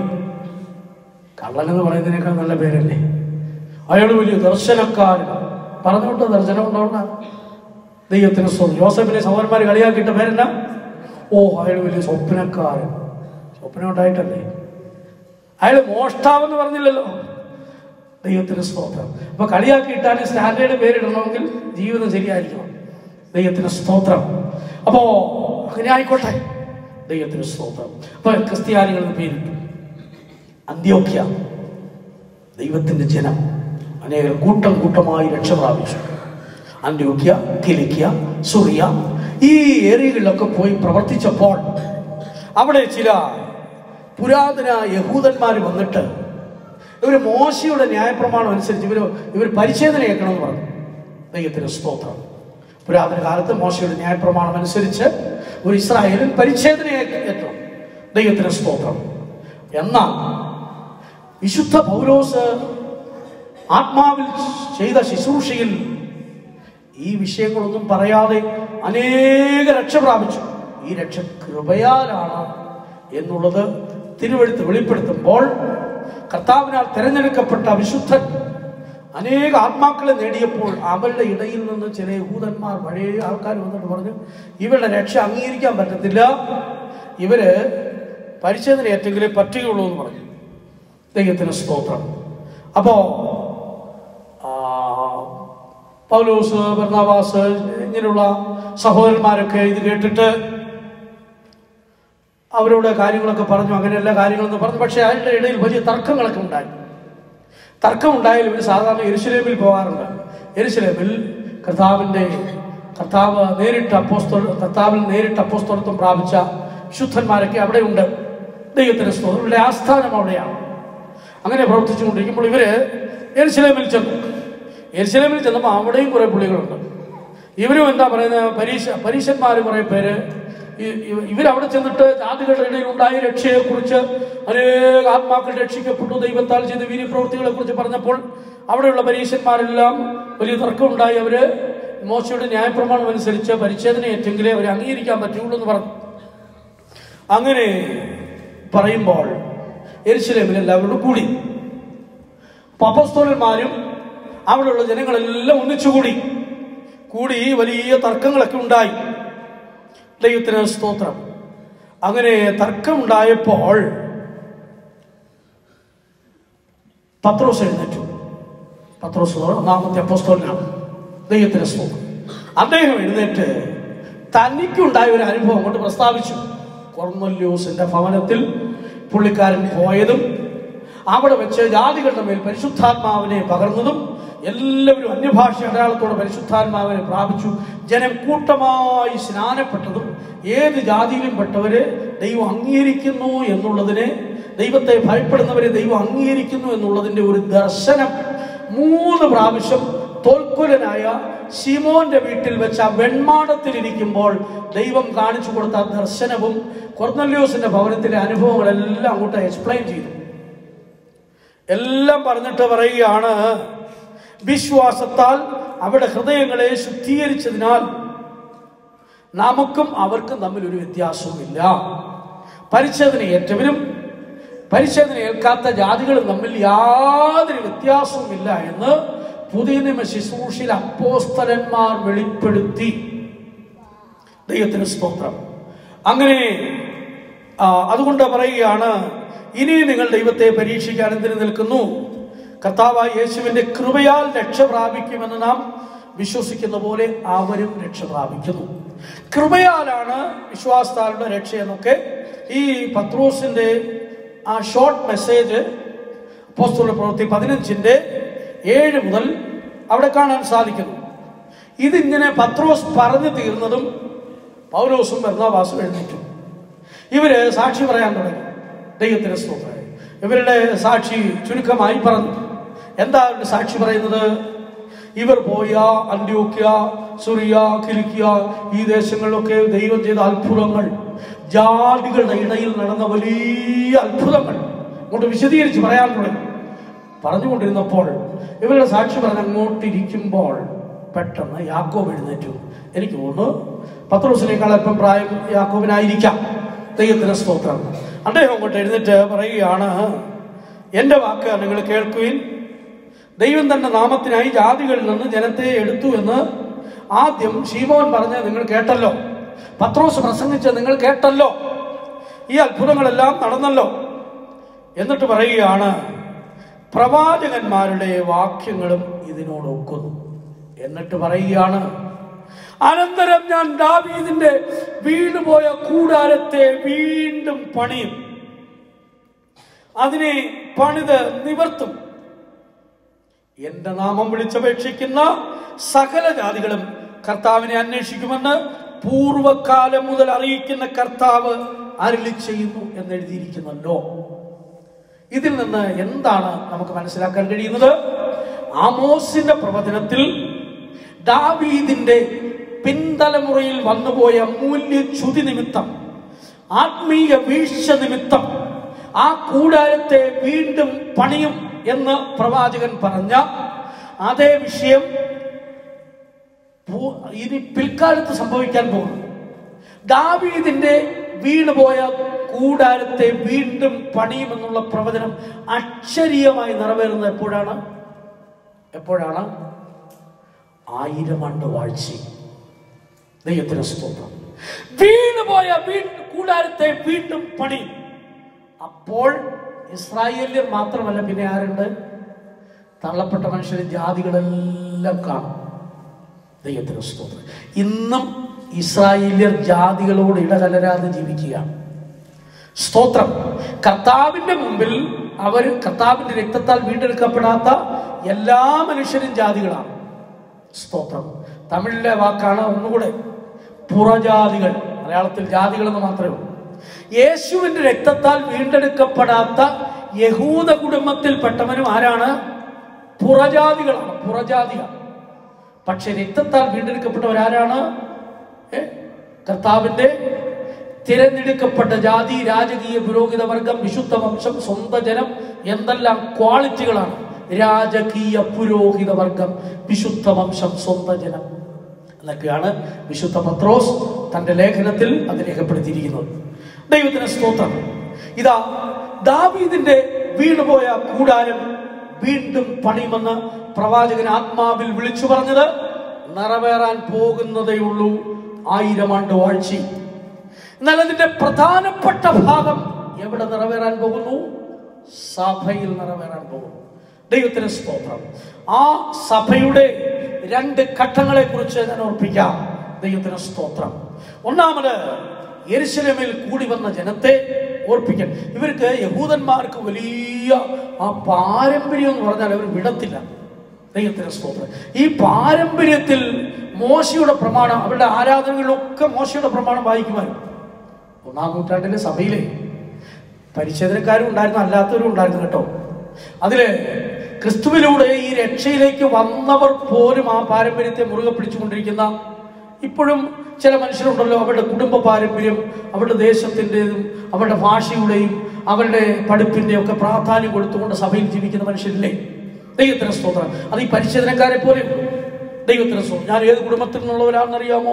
കള്ളൻ എന്ന് പറയുന്നതിനേക്കാൾ നല്ല പേരല്ലേ അയാൾ വലിയ ദർശനക്കാരൻ പറഞ്ഞോട്ടോ ദർശനം ഉണ്ടോണ്ട ദൈവത്തിന് സ്തോത്രം ജോസഫിനെ സഹോദരന്മാർ കളിയാക്കിയിട്ട പേരെന്നാ ഓ അയാൾ വലിയ സ്വപ്നക്കാരൻ സ്വപ്നം ഉണ്ടായിട്ടല്ലേ അയാൾ മോഷ്ടാവെന്ന് പറഞ്ഞില്ലല്ലോ ദൈവത്തിന് സ്തോത്രം അപ്പൊ കളിയാക്കിയിട്ടാണ് സ്റ്റാൻഡേർഡ് പേരിടണമെങ്കിൽ ജീവിതം ശരിയായിരിക്കണം ദൈവത്തിന് സ്തോത്രം അപ്പോ അങ്ങനെ ആയിക്കോട്ടെ ദൈവത്തിന് സ്തോത്രം അപ്പൊ ക്രിസ്ത്യാനികൾ എന്ന് പേരിട്ടു അന്ത്യോക്യ ദൈവത്തിന്റെ ജനം അനേകം കൂട്ടം കൂട്ടമായി രക്ഷ പ്രാപിച്ചു അന്ത്യോക്യ കിലിക്യ സുറിയ ഈ ഏരിയകളിലൊക്കെ പോയി പ്രവർത്തിച്ചപ്പോൾ അവിടെ ചില പുരാതന യഹൂദന്മാർ വന്നിട്ട് ഇവർ മോശയുടെ ന്യായപ്രമാണം അനുസരിച്ച് ഇവർ ഇവർ പരിച്ഛേദന കേൾക്കണമെന്ന് പറഞ്ഞു ദൈവത്തിന് സ്തോത്രം പുരാതന കാലത്ത് മോശയുടെ ന്യായപ്രമാണം അനുസരിച്ച് ഒരു ഇസ്രായേലിൽ പരിച്ഛേദന ഏറ്റവും ദൈവത്തിന് സ്തോത്രം എന്നാൽ വിശുദ്ധ പൗലോസ് ആത്മാവിൽ ചെയ്ത ശുശ്രൂഷയിൽ ഈ വിഷയങ്ങളൊന്നും പറയാതെ അനേക രക്ഷ പ്രാപിച്ചു ഈ രക്ഷ കൃപയാലാണ് എന്നുള്ളത് തിരുവെടുത്ത് വെളിപ്പെടുത്തുമ്പോൾ കർത്താവിനാൽ തിരഞ്ഞെടുക്കപ്പെട്ട വിശുദ്ധൻ അനേക ആത്മാക്കളെ നേടിയപ്പോൾ അവരുടെ ഇടയിൽ നിന്ന് ചില യഹൂദന്മാർ പഴയ ആൾക്കാർ വന്നിട്ട് പറഞ്ഞു ഇവരുടെ രക്ഷ അംഗീകരിക്കാൻ പറ്റത്തില്ല ഇവര് പരിശോധന ഏറ്റെങ്കിലേ പറ്റുകയുള്ളൂ എന്ന് പറഞ്ഞു ദൈവത്തിന് സ്തോത്രം അപ്പോ പൗലോസ് ബർണാവാസ് ഇങ്ങനെയുള്ള സഹോദരന്മാരൊക്കെ ഇത് കേട്ടിട്ട് അവരോട് കാര്യങ്ങളൊക്കെ പറഞ്ഞു അങ്ങനെ എല്ലാ കാര്യങ്ങളൊന്നും പറഞ്ഞു പക്ഷേ അതിൻ്റെ ഇടയിൽ വലിയ തർക്കങ്ങളൊക്കെ ഉണ്ടായി തർക്കം ഉണ്ടായാലും ഇവർ സാധാരണ എരുശലേമിൽ പോകാറുണ്ട് എരുശലേമിൽ കർത്താവിൻ്റെ കർത്താവ് നേരിട്ട് അപ്പോസ്തോ കർത്താവിൽ നേരിട്ട് അപ്പോസ്തോലത്വം പ്രാപിച്ച ശുദ്ധന്മാരൊക്കെ അവിടെയുണ്ട് ദൈവത്തിൻ്റെ സ്തോത്രം ഇവിടെ ആസ്ഥാനം അവിടെയാണ് അങ്ങനെ പ്രവർത്തിച്ചുകൊണ്ടിരിക്കുമ്പോൾ ഇവര് എരുശലേമിൽ ചെന്നു എരുശലേമിൽ ചെന്നപ്പോൾ അവിടെയും കുറേ പുള്ളികളുണ്ട് ഇവരും എന്താ പറയുന്നത് പരീക്ഷ പരീക്ഷന്മാർ കുറേ പേര് ഇ- ഇ- ഇവരവിടെ ചെന്നിട്ട് ജാതികളുടെ ഇടയിൽ ഉണ്ടായ രക്ഷയെക്കുറിച്ച് അനേക ആത്മാക്കൾ രക്ഷിക്കപ്പെട്ടു ദൈവത്താൽ ചെയ്ത വീര്യപ്രവൃത്തികളെ കുറിച്ച് പറഞ്ഞപ്പോൾ അവിടെയുള്ള പരീക്ഷന്മാരെല്ലാം വലിയ തർക്കമുണ്ടായി അവര് മോശയുടെ ന്യായപ്രമാണം അനുസരിച്ച് പരിച്ഛേദന ഏറ്റെങ്കിലേ അവരെ അംഗീകരിക്കാൻ പറ്റുള്ളൂ എന്ന് പറഞ്ഞു അങ്ങനെ പറയുമ്പോൾ എരിശിലേമിൽ എല്ലാവരോടും കൂടി പപ്പസ്തോലന്മാരും അവിടെയുള്ള ജനങ്ങളെല്ലാം ഒന്നിച്ചുകൂടി കൂടി വലിയ തർക്കങ്ങളൊക്കെ ഉണ്ടായി ദൈവത്തിന് സ്തോത്രം അങ്ങനെ തർക്കമുണ്ടായപ്പോൾ പത്രോസ് എഴുന്നേറ്റു പത്രോസ് ഒന്നാമത്തെ അപ്പോസ്തോലനാണ് ദൈവത്തിന് സ്തോത്രം അദ്ദേഹം എഴുന്നേറ്റ് തനിക്കുണ്ടായ ഒരു അനുഭവം കൊണ്ട് പ്രസ്താവിച്ചു കൊർന്നല്യൂസിന്റെ ഭവനത്തിൽ പുള്ളിക്കാരൻ പോയതും അവിടെ വെച്ച് ജാതികളുടെ മേൽ പരിശുദ്ധാത്മാവിനെ പകർന്നതും എല്ലാവരും അന്യഭാഷ അടയാളത്തോടെ പരിശുദ്ധാത്മാവിനെ പ്രാപിച്ചു ജനം കൂട്ടമായി സ്നാനപ്പെട്ടതും ഏത് ജാതിയിലും പെട്ടവരെ ദൈവം അംഗീകരിക്കുന്നു എന്നുള്ളതിനെ ദൈവത്തെ ഭയപ്പെടുന്നവരെ ദൈവം അംഗീകരിക്കുന്നു എന്നുള്ളതിന്റെ ഒരു ദർശനം മൂന്ന് പ്രാവശ്യം തോൽക്കുലനായ ശിമോന്റെ വീട്ടിൽ വെച്ച ആ വെൺമാടത്തിലിരിക്കുമ്പോൾ ദൈവം കാണിച്ചു കൊടുത്ത ആ ദർശനവും കൊർന്നല്യോസിന്റെ ഭവനത്തിലെ അനുഭവങ്ങളെല്ലാം അങ്ങോട്ട് എക്സ്പ്ലെയിൻ ചെയ്തു എല്ലാം പറഞ്ഞിട്ട് പറയുകയാണ് വിശ്വാസത്താൽ അവിടെ ഹൃദയങ്ങളെ ശുദ്ധീകരിച്ചതിനാൽ നമുക്കും അവർക്കും തമ്മിൽ ഒരു വ്യത്യാസവുമില്ല പരിച്ഛേദന ഏറ്റവരും പരിച്ഛേദന ഏൽക്കാത്ത ജാതികളും തമ്മിൽ യാതൊരു വ്യത്യാസവുമില്ല എന്ന് പുതിയ നിയമ ശുശ്രൂഷയിൽ അപ്പോസ്തലന്മാർ വെളിപ്പെടുത്തി ദൈവത്തിന് സ്തോത്രം അങ്ങനെ ആ, അതുകൊണ്ട് പറയുകയാണ് ഇനി നിങ്ങൾ ദൈവത്തെ പരീക്ഷിക്കാൻ എന്തിനു നിൽക്കുന്നു കർത്താവായ യേശുവിന്റെ കൃപയാൽ രക്ഷ പ്രാപിക്കുമെന്ന് നാം വിശ്വസിക്കുന്ന പോലെ അവരും രക്ഷ പ്രാപിക്കുന്നു കൃപയാലാണ് വിശ്വാസത്താലുള്ള രക്ഷ എന്നൊക്കെ ഈ പത്രോസിന്റെ ആ ഷോർട്ട് മെസ്സേജ് അപ്പോസ്തല പ്രവൃത്തി പതിനഞ്ചിന്റെ ഏഴ് മുതൽ അവിടെ കാണാൻ സാധിക്കുന്നു ഇതിങ്ങനെ പത്രോസ് പറഞ്ഞു തീർന്നതും പൗലോസും ബർണാവാസും എഴുന്നേറ്റു ഇവര് സാക്ഷി പറയാൻ തുടങ്ങി ദൈവത്തിന് സ്തോത്രം ഇവരുടെ സാക്ഷി ചുരുക്കമായി പറഞ്ഞു എന്താ അവരുടെ സാക്ഷി പറയുന്നത് ഇവർ പോയ അന്ത്യോക്യ സുറിയ കിലിക്കിയ ഈ ദേശങ്ങളിലൊക്കെ ദൈവം ചെയ്ത അത്ഭുതങ്ങൾ ജാതികളുടെ ഇടയിൽ നടന്ന വലിയ അത്ഭുതങ്ങൾ അങ്ങോട്ട് വിശദീകരിച്ച് പറയാൻ തുടങ്ങി പറഞ്ഞുകൊണ്ടിരുന്നപ്പോൾ ഇവരുടെ സാക്ഷി പറഞ്ഞ് അങ്ങോട്ടിരിക്കുമ്പോൾ പെട്ടെന്ന് യാക്കോബ് എഴുന്നേറ്റു എനിക്ക് തോന്നുന്നു പത്രോസിനേക്കാൾ അല്പം പ്രായം യാക്കോബിനായിരിക്കാം ദൈവത്തിന് സ്തോത്രം അദ്ദേഹം അങ്ങോട്ട് എഴുന്നേറ്റ് പറയുകയാണ് എൻ്റെ വാക്ക് നിങ്ങൾ കേൾക്കുവിൻ ദൈവം തന്റെ നാമത്തിനായി ജാതികളിൽ നിന്ന് ജനത്തെ എടുത്തു എന്ന് ആദ്യം ഷീമോൻ പറഞ്ഞ് നിങ്ങൾ കേട്ടല്ലോ പത്രോസ് പ്രസംഗിച്ച് നിങ്ങൾ കേട്ടല്ലോ ഈ അത്ഭുതങ്ങളെല്ലാം നടന്നല്ലോ എന്നിട്ട് പറയുകയാണ് പ്രവാചകന്മാരുടെ വാക്യങ്ങളും ഇതിനോട് ഒക്കുന്നു എന്നിട്ട് പറയുകയാണ് അനന്തരം ഞാൻ ദാവീദിന്റെ വീണുപോയ കൂടാരത്തെ വീണ്ടും പണിയും അതിനെ പണിത് നിവർത്തും എന്റെ നാമം വിളിച്ചപേക്ഷിക്കുന്ന സകല ജാതികളും കർത്താവിനെ അന്വേഷിക്കുമെന്ന് പൂർവകാലം മുതൽ അറിയിക്കുന്ന കർത്താവ് അരുളി ചെയ്യുന്നു എന്ന് എഴുതിയിരിക്കുന്നല്ലോ ഇതിൽ നിന്ന് എന്താണ് നമുക്ക് മനസ്സിലാക്കാൻ കഴിയുന്നത് ആമോസിന്റെ പ്രവചനത്തിൽ ദാവീദിന്റെ പിൻതലമുറയിൽ വന്നുപോയ മൂല്യച്യുതി നിമിത്തം ആത്മീയ വീഴ്ച നിമിത്തം ആ കൂടാരത്തെ വീണ്ടും പണിയും എന്ന് പ്രവാചകൻ പറഞ്ഞ അതേ വിഷയം ഭൂ- ഇനി പിൽക്കാലത്ത് സംഭവിക്കാൻ പോകുന്നു ദാവീദിന്റെ വീണുപോയ കൂടാരത്തെ വീണ്ടും പണിയുമെന്നുള്ള പ്രവചനം അക്ഷരീയമായി നിറവേറുന്നത് എപ്പോഴാണ് എപ്പോഴാണ് ആയിരം ആണ്ട് വാഴ്ച ദൈവത്തിന് സ്തോത്രം വീണുപോയ വീ കൂടാരത്തെ വീണ്ടും പണി അപ്പോൾ ഇസ്രായേല്യർ മാത്രമല്ല പിന്നെ ആരുണ്ട് തള്ളപ്പെട്ട മനുഷ്യരെ ജാതികളെല്ലാം കാണും ദൈവത്തിന് സ്തോത്രം ഇന്നും ഇസ്രായേലിയർ ജാതികളോട് ഇടകലരാതെ ജീവിക്കുകയാണ് സ്തോത്രം കർത്താവിന്റെ മുമ്പിൽ അവർ കർത്താവിന്റെ രക്തത്താൽ വീണ്ടെടുക്കപ്പെടാത്ത എല്ലാ മനുഷ്യരും ജാതികളാണ് സ്തോത്രം തമിഴിലെ വാക്കാണ് ഒന്നുകൂടെ പുറജാതികൾ മലയാളത്തിൽ ജാതികൾ എന്ന് മാത്രമേ ഉള്ളൂ യേശുവിന്റെ രക്തത്താൽ വീണ്ടെടുക്കപ്പെടാത്ത യഹൂദ കുടുംബത്തിൽപ്പെട്ടവനും ആരാണ് പുറജാതികളാണ് പുറജാതികൾ പക്ഷെ രക്തത്താൽ വീണ്ടെടുക്കപ്പെട്ടവരാരാണ് ഏ? കർത്താവിന്റെ തിരഞ്ഞെടുക്കപ്പെട്ട ജാതി രാജകീയ പുരോഹിത വർഗം വിശുദ്ധ വംശം സ്വന്തം ജനം എന്തെല്ലാം ക്വാളിറ്റികളാണ് രാജകീയ പുരോഹിത വർഗം വിശുദ്ധ വംശം സ്വന്തം ജനം എന്നൊക്കെയാണ് വിശുദ്ധ പത്രോസ് തന്റെ ലേഖനത്തിൽ അത് രേഖപ്പെടുത്തിയിരിക്കുന്നത് ദൈവത്തിന് സ്തോത്രം ഇതാ ദാവീദിന്റെ വീണുപോയ കൂടാരം വീണ്ടും പണിയുമെന്ന് പ്രവാചകൻ ആത്മാവിൽ വിളിച്ചു പറഞ്ഞത് നിറവേറാൻ പോകുന്നതേ ഉള്ളൂ ആയിരം ആണ്ട് വാഴ്ച എന്നാൽ അതിന്റെ പ്രധാനപ്പെട്ട ഭാഗം എവിടെ നിറവേറാൻ പോകുന്നു സഭയിൽ നിറവേറാൻ പോകുന്നു ദൈവത്തിന് സ്തോത്രം ആ സഭയുടെ രണ്ട് ഘട്ടങ്ങളെ കുറിച്ച് ഞാൻ ഓർപ്പിക്കാം ദൈവത്തിന് സ്തോത്രം ഒന്നാമത് യെരുശലേമിൽ കൂടി വന്ന ജനത്തെ ഓർപ്പിക്കാൻ ഇവർക്ക് യഹൂദന്മാർക്ക് വലിയ ആ പാരമ്പര്യം എന്ന് പറഞ്ഞാൽ അവർ വിടത്തില്ല ദൈവത്തിന് സ്തോത്രം ഈ പാരമ്പര്യത്തിൽ മോശയുടെ പ്രമാണം അവരുടെ ആരാധനകളിലൊക്കെ മോശയുടെ പ്രമാണം വായിക്കുമായിരുന്നു ഒന്നാം നൂറ്റാണ്ടിലെ സഭയിലെ പരിച്ഛേദനക്കാരും ഉണ്ടായിരുന്നു അല്ലാത്തവരും ഉണ്ടായിരുന്നു കേട്ടോ അതില് ക്രിസ്തുവിലൂടെ ഈ രക്ഷയിലേക്ക് വന്നവർ പോലും ആ പാരമ്പര്യത്തെ മുറുകെ പിടിച്ചുകൊണ്ടിരിക്കുന്ന ഇപ്പോഴും ചില മനുഷ്യരുണ്ടല്ലോ അവരുടെ കുടുംബ പാരമ്പര്യം അവരുടെ ദേശത്തിൻ്റെതും അവരുടെ ഭാഷയുടെയും അവരുടെ പഠിപ്പിൻ്റെയും ഒക്കെ പ്രാധാന്യം കൊടുത്തുകൊണ്ട് സഭയിൽ ജീവിക്കുന്ന മനുഷ്യരില്ലേ ദൈവത്തിന് സ്തോത്രം അത് ഈ പരിച്ഛേദനക്കാരെ പോലെ ദൈവത്തിന് സ്തോത്രം ഞാൻ ഏത് കുടുംബത്തിൽ നിന്നുള്ളവരാണെന്നറിയാമോ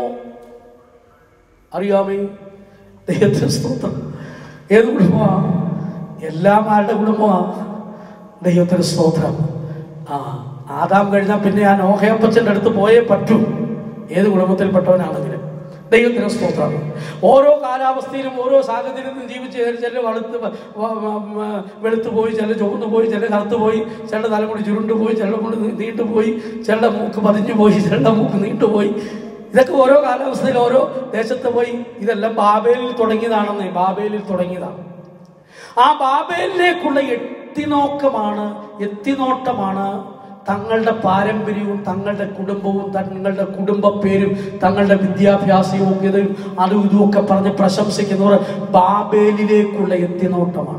അറിയാമേ ദൈവത്തിന് സ്തോത്രം ഏത് കുടുംബമാ എല്ലാം ആരുടെ കുടുംബമാ ദൈവത്തിന് സ്തോത്രം ആ ആദാം കഴിഞ്ഞാൽ പിന്നെ ആ നോഹയപ്പച്ചൻ്റെ അടുത്ത് പോയേ പറ്റൂ ഏത് കുടുംബത്തിൽപ്പെട്ടവനാണെങ്കിലും ദൈവത്തിന് സ്തോത്രം ഓരോ കാലാവസ്ഥയിലും ഓരോ സാഹചര്യത്തിലും ജീവിച്ച് ചില വളുത്ത് വ- വ- വ- വെളുത്ത് പോയി ചില ചുവന്നു പോയി ചില കറുത്ത് പോയി ചില തലമുടി ചുരുണ്ടു പോയി ചില മുടി നീണ്ടു പോയി ചില മൂക്ക് പതിഞ്ഞു പോയി ചില മൂക്ക് നീണ്ടുപോയി ഇതൊക്കെ ഓരോ കാലാവസ്ഥയിൽ ഓരോ ദേശത്ത് പോയി ഇതെല്ലാം ബാബേലിൽ തുടങ്ങിയതാണെന്ന് ബാബേലിൽ തുടങ്ങിയതാണ് ആ ബാബേലിലേക്കുള്ള എത്തിനോക്കമാണ് എത്തിനോട്ടമാണ് തങ്ങളുടെ പാരമ്പര്യവും തങ്ങളുടെ കുടുംബവും തങ്ങളുടെ കുടുംബ പേരും തങ്ങളുടെ വിദ്യാഭ്യാസ യോഗ്യതയും അതും ഇതുമൊക്കെ പറഞ്ഞ് പ്രശംസിക്കുന്നവർ ബാബേലിലേക്കുള്ള എത്തിനോട്ടമാണ്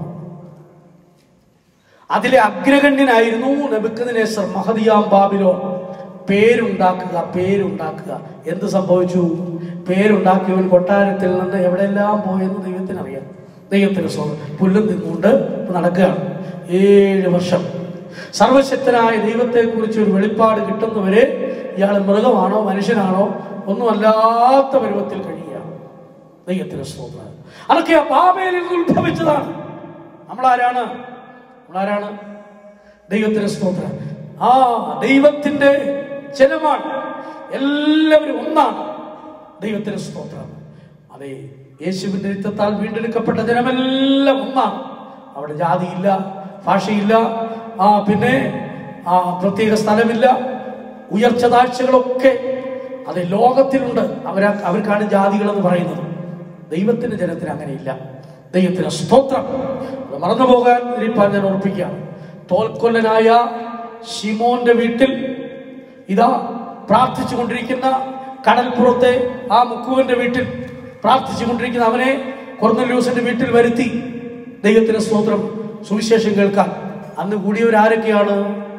അതിലെ അഗ്രഗണ്യനായിരുന്നു നബുക്കദിനേസർ മഹദിയാം ബാബിലോൺ പേരുണ്ടാക്കുക പേരുണ്ടാക്കുക എന്ത് സംഭവിച്ചു പേരുണ്ടാക്കിയവൻ കൊട്ടാരത്തിൽ നിന്ന് എവിടെയെല്ലാം പോയെന്ന് ദൈവത്തിന് അറിയാം ദൈവത്തിന് സ്വന്തം പുല്ലും തിന്നുകൊണ്ട് നടക്കുകയാണ് ഏഴ് വർഷം സർവശക്തനായ ദൈവത്തെക്കുറിച്ച് ഒരു വെളിപ്പാട് കിട്ടുന്നവരെ ഇയാൾ മൃഗമാണോ മനുഷ്യനാണോ ഒന്നുമല്ലാത്ത പരുവത്തിൽ കഴിയുകയാണ് ദൈവത്തിന് സ്തോത്രം അതൊക്കെ ആ ബാബേലിൽ നിന്ന് ഉത്ഭവിച്ചതാണ് നമ്മളാരാണ് നമ്മളാരാണ് ദൈവത്തിന് സ്തോത്രം ആ ദൈവത്തിന്റെ ജനമാണ് എല്ലാവരും ഒന്നാണ് ദൈവത്തിന് സ്തോത്രം അതെ യേശുവിന്റെ രക്തത്താൽ വീണ്ടെടുക്കപ്പെട്ട ജനമെല്ലാം ഒന്നാണ് അവിടെ ജാതിയില്ല ഭാഷയില്ല ആ പിന്നെ ആ പ്രത്യേക സ്ഥലമില്ല ഉയർച്ച താഴ്ചകളൊക്കെ അത് ലോകത്തിലുണ്ട് അവരാ അവർക്കാണ് ജാതികൾ എന്ന് പറയുന്നത് ദൈവത്തിന്റെ ജനത്തിന് അങ്ങനെയില്ല ദൈവത്തിന് സ്തോത്രം അത് മറന്നു പോകാൻ ഇരിപ്പാൻ ഞാൻ ഓർപ്പിക്കുകയാണ് തോൽക്കൊല്ലനായ ഷിമോന്റെ വീട്ടിൽ ഇതാ പ്രാർത്ഥിച്ചു കൊണ്ടിരിക്കുന്ന കടൽപ്പുറത്തെ ആ മുക്കുവന്റെ വീട്ടിൽ പ്രാർത്ഥിച്ചു കൊണ്ടിരിക്കുന്ന അവനെ കൊർന്നലൂസിന്റെ വീട്ടിൽ വരുത്തി ദൈവത്തിന് സ്തോത്രം സുവിശേഷം കേൾക്കാൻ അന്ന് കൂടിയവരാരൊക്കെയാണ്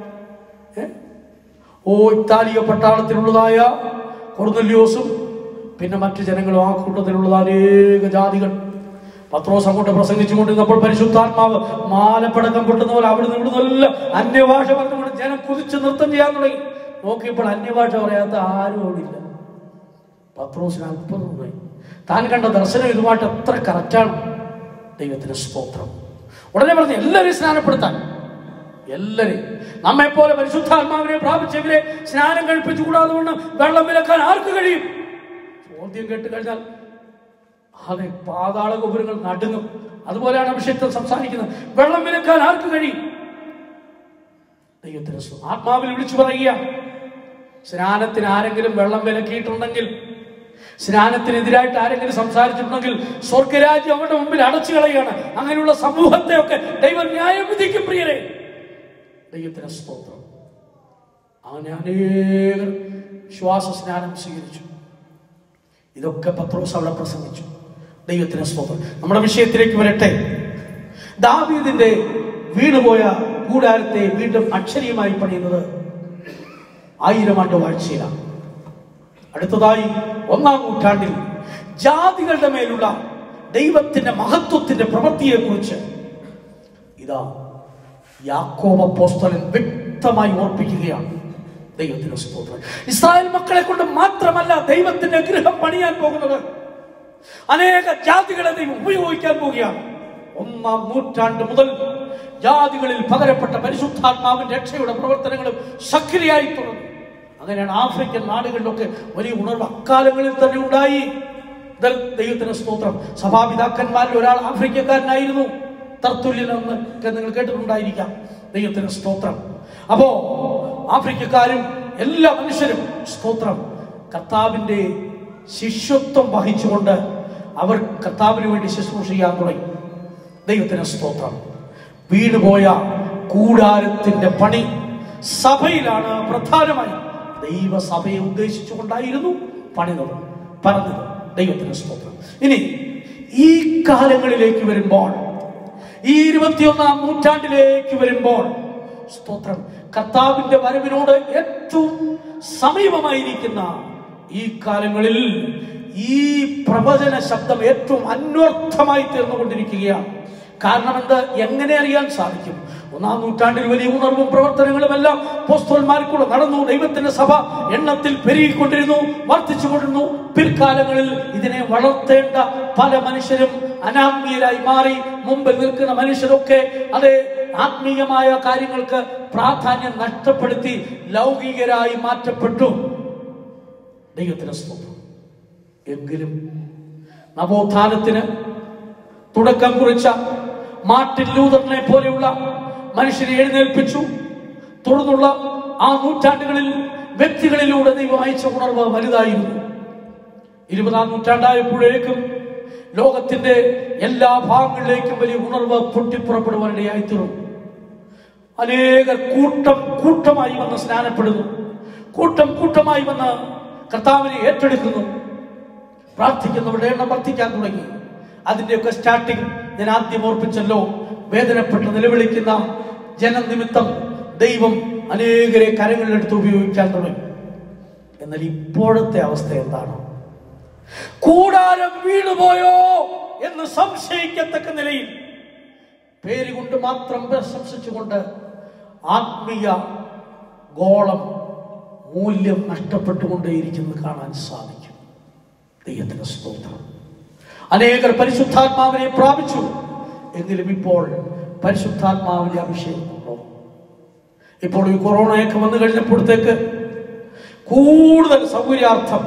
ഏ? ഓ ഇത്താലിയ പട്ടാളത്തിലുള്ളതായ കൊർന്നല്യോസും പിന്നെ മറ്റു ജനങ്ങളും ആ കൂട്ടത്തിലുള്ള അനേക ജാതികൾ പത്രോസ് അങ്ങോട്ട് പ്രസംഗിച്ചുകൊണ്ടിരുന്നപ്പോൾ പരിശുദ്ധാത്മാവ് മാലപ്പടക്കം പൊട്ടുന്ന പോലെ അവിടുന്ന് ഇവിടുന്ന് എല്ലാം അന്യഭാഷ പറഞ്ഞുകൊണ്ട് ജനം കുതിച്ച് നൃത്തം ചെയ്യാൻ തുടങ്ങി നോക്കിയപ്പോൾ അന്യഭാഷ പറയാത്ത ആരും അവിടെ ഇല്ല പത്രോസിന് അത്ഭുതം പോയി താൻ കണ്ട ദർശനം ഇതുമായിട്ട് എത്ര കറക്റ്റാണ് ദൈവത്തിന് സ്തോത്രം ഉടനെ പറഞ്ഞു എല്ലാവരെയും സ്നാനപ്പെടുത്താൻ എല്ലാവരെയും നമ്മെ പോലെ പരിശുദ്ധാത്മാവിനെ പ്രാപിച്ചവരെ സ്നാനം കഴിപ്പിച്ചു കൂടാതെ കൊണ്ട് വെള്ളം വിലക്കാൻ ആർക്ക് കഴിയും ചോദ്യം കേട്ട് കഴിഞ്ഞാൽ അതെ പാതാള ഗോപുരങ്ങൾ നടുങ്ങും അതുപോലെയാണ് അഭിഷേകത്തിൽ സംസാരിക്കുന്നത് വെള്ളം വിലക്കാൻ ആർക്ക് കഴിയും ദൈവത്തിന് സ്തോത്രം. ആത്മാവിൽ വിളിച്ചു പറയുക സ്നാനത്തിന് ആരെങ്കിലും വെള്ളം വിലക്കിയിട്ടുണ്ടെങ്കിൽ സ്നാനത്തിനെതിരായിട്ട് ആരെങ്കിലും സംസാരിച്ചിട്ടുണ്ടെങ്കിൽ സ്വർഗരാജ്യം അവരുടെ മുമ്പിൽ അടച്ചു കളയുകയാണ് അങ്ങനെയുള്ള സമൂഹത്തെയൊക്കെ ദൈവം ന്യായം വിധിക്കും പ്രിയരെ ദൈവത്തിന് സ്തോത്രം അങ്ങനെ അനേകർ ശ്വാസ സ്നാനം സ്വീകരിച്ചു ഇതൊക്കെ പത്രോസ് അവിടെ പ്രസംഗിച്ചു ദൈവത്തിന് സ്തോത്രം നമ്മുടെ വിഷയത്തിലേക്ക് വരട്ടെ ദാവീദിന്റെ വീണുപോയ കൂടാരത്തെ വീണ്ടും അക്ഷരീയമായി പണിയുന്നത് ആയിരം ആണ്ട് വാഴ്ചയിലാണ് അടുത്തതായി ഒന്നാം നൂറ്റാണ്ടിൽ ജാതികളുടെ മേലുള്ള ദൈവത്തിന്റെ മഹത്വത്തിന്റെ പ്രവൃത്തിയെക്കുറിച്ച് ഇതാ യാക്കോബ പോസ്തലൻ വ്യക്തമായി ഓർപ്പിക്കുകയാണ് ദൈവത്തിന്റെ സ്തോത്രം ഇസ്രായേൽ മക്കളെ കൊണ്ട് മാത്രമല്ല ദൈവത്തിന്റെ ഗൃഹം പണിയാൻ പോകുന്നത് അനേക ജാതികളെ ദൈവം ഉപയോഗിക്കാൻ പോവുകയാണ് ഒന്നാം നൂറ്റാണ്ട് മുതൽ ജാതികളിൽ പകരപ്പെട്ട പരിശുദ്ധാത്മാവിന്റെ രക്ഷയുടെ പ്രവർത്തനങ്ങളും സക്രിയായി തുടർന്നു അങ്ങനെയാണ് ആഫ്രിക്കൻ നാടുകളിലൊക്കെ വലിയ ഉണർവ് അക്കാലങ്ങളിൽ തന്നെ ഉണ്ടായി ഇത് ദൈവത്തിന് സ്തോത്രം സഭാപിതാക്കന്മാരിൽ ഒരാൾ ആഫ്രിക്കക്കാരനായിരുന്നു തർത്തുല്യൻ എന്ന് ഒക്കെ നിങ്ങൾ കേട്ടിട്ടുണ്ടായിരിക്കാം ദൈവത്തിന് സ്തോത്രം അപ്പോ ആഫ്രിക്കക്കാരും എല്ലാ മനുഷ്യരും സ്തോത്രം കർത്താവിന്റെ ശിഷ്യത്വം വഹിച്ചുകൊണ്ട് അവർ കർത്താവിന് വേണ്ടി ശുശ്രൂഷ ചെയ്യാൻ തുടങ്ങി ദൈവത്തിന് സ്തോത്രം വീണുപോയ കൂടാരത്തിന്റെ പണി സഭയിലാണ് പ്രധാനമായി ദൈവസഭയെ ഉദ്ദേശിച്ചുകൊണ്ടായിരുന്നു പണിതത് പറഞ്ഞത് ദൈവത്തിന് സ്തോത്രം ഇനി ഈ കാലങ്ങളിലേക്ക് വരുമ്പോൾ ഈ ഇരുപത്തിയൊന്നാം നൂറ്റാണ്ടിലേക്ക് വരുമ്പോൾ സ്തോത്രം കർത്താവിന്റെ വരവിനോട് ഏറ്റവും സമീപമായിരിക്കുന്ന ഈ കാലങ്ങളിൽ ഈ പ്രവചന ശബ്ദം ഏറ്റവും അന്വർത്ഥമായി തീർന്നുകൊണ്ടിരിക്കുകയാണ് കാരണം എന്ത് എങ്ങനെ അറിയാൻ സാധിക്കും ഒന്നാം നൂറ്റാണ്ടിൽ വലിയ ഉണർവും പ്രവർത്തനങ്ങളും എല്ലാം പോസ്റ്റോന്മാർക്കൂടെ നടന്നു ദൈവത്തിന്റെ സഭ എണ്ണത്തിൽ പെരുകിക്കൊണ്ടിരുന്നു വർദ്ധിച്ചുകൊണ്ടിരുന്നു പിൽക്കാലങ്ങളിൽ ഇതിനെ വളർത്തേണ്ട പല മനുഷ്യരും അനാത്മീയരായി മാറി മുമ്പിൽ നിൽക്കുന്ന മനുഷ്യരൊക്കെ അത് ആത്മീയമായ കാര്യങ്ങൾക്ക് പ്രാധാന്യം നഷ്ടപ്പെടുത്തി ലൗകികരായി മാറ്റപ്പെട്ടു ദൈവത്തിന് സ്തോത്രം എങ്കിലും നവോത്ഥാനത്തിന് തുടക്കം കുറിച്ച മാർട്ടിൻ ലൂതറിനെ പോലെയുള്ള മനുഷ്യരെ എഴുന്നേൽപ്പിച്ചു തുടർന്നുള്ള ആ നൂറ്റാണ്ടുകളിൽ വ്യക്തികളിലൂടെ ദൈവം അയച്ച ഉണർവ് വലുതായിരുന്നു ഇരുപതാം നൂറ്റാണ്ടായപ്പോഴേക്കും ലോകത്തിന്റെ എല്ലാ ഭാഗങ്ങളിലേക്കും വലിയ ഉണർവ് പൊട്ടിപ്പുറപ്പെടുവാനിടയായി തീർന്നു അനേകർ കൂട്ടം കൂട്ടമായി വന്ന് സ്നാനപ്പെടുന്നു കൂട്ടം കൂട്ടമായി വന്ന് കർത്താവിനെ ഏറ്റെടുക്കുന്നു പ്രാർത്ഥിക്കുന്നവരുടെ എണ്ണം വർദ്ധിക്കാൻ തുടങ്ങി അതിന്റെയൊക്കെ സ്റ്റാർട്ടിങ് ഞാൻ ആദ്യം ഓർപ്പിച്ചല്ലോ വേദനപ്പെട്ട് നിലവിളിക്കുന്ന ജനനിമിത്തം ദൈവം അനേകരെ കരങ്ങളിലെടുത്ത് ഉപയോഗിക്കാൻ തുടങ്ങി എന്നാൽ ഇപ്പോഴത്തെ അവസ്ഥ എന്താണ് കൂടാരം വീണുപോയോ എന്ന് സംശയിക്കത്തക്ക നിലയിൽ പേരുകൊണ്ട് മാത്രം പ്രശംസിച്ചുകൊണ്ട് ആത്മീയ ഗോളം മൂല്യം നഷ്ടപ്പെട്ടുകൊണ്ടേയിരിക്കുന്നത് കാണാൻ സാധിക്കും ദൈവത്തിന് സ്തോത്രം അനേകർ പരിശുദ്ധാത്മാവിനെ പ്രാപിച്ചു എങ്കിലും ഇപ്പോൾ പരിശുദ്ധാത്മാവിന്റെ അഭിഷേകമുണ്ടോ ഇപ്പോൾ ഈ കൊറോണയൊക്കെ വന്നു കഴിഞ്ഞപ്പോഴത്തേക്ക് കൂടുതൽ സൗകര്യാർത്ഥം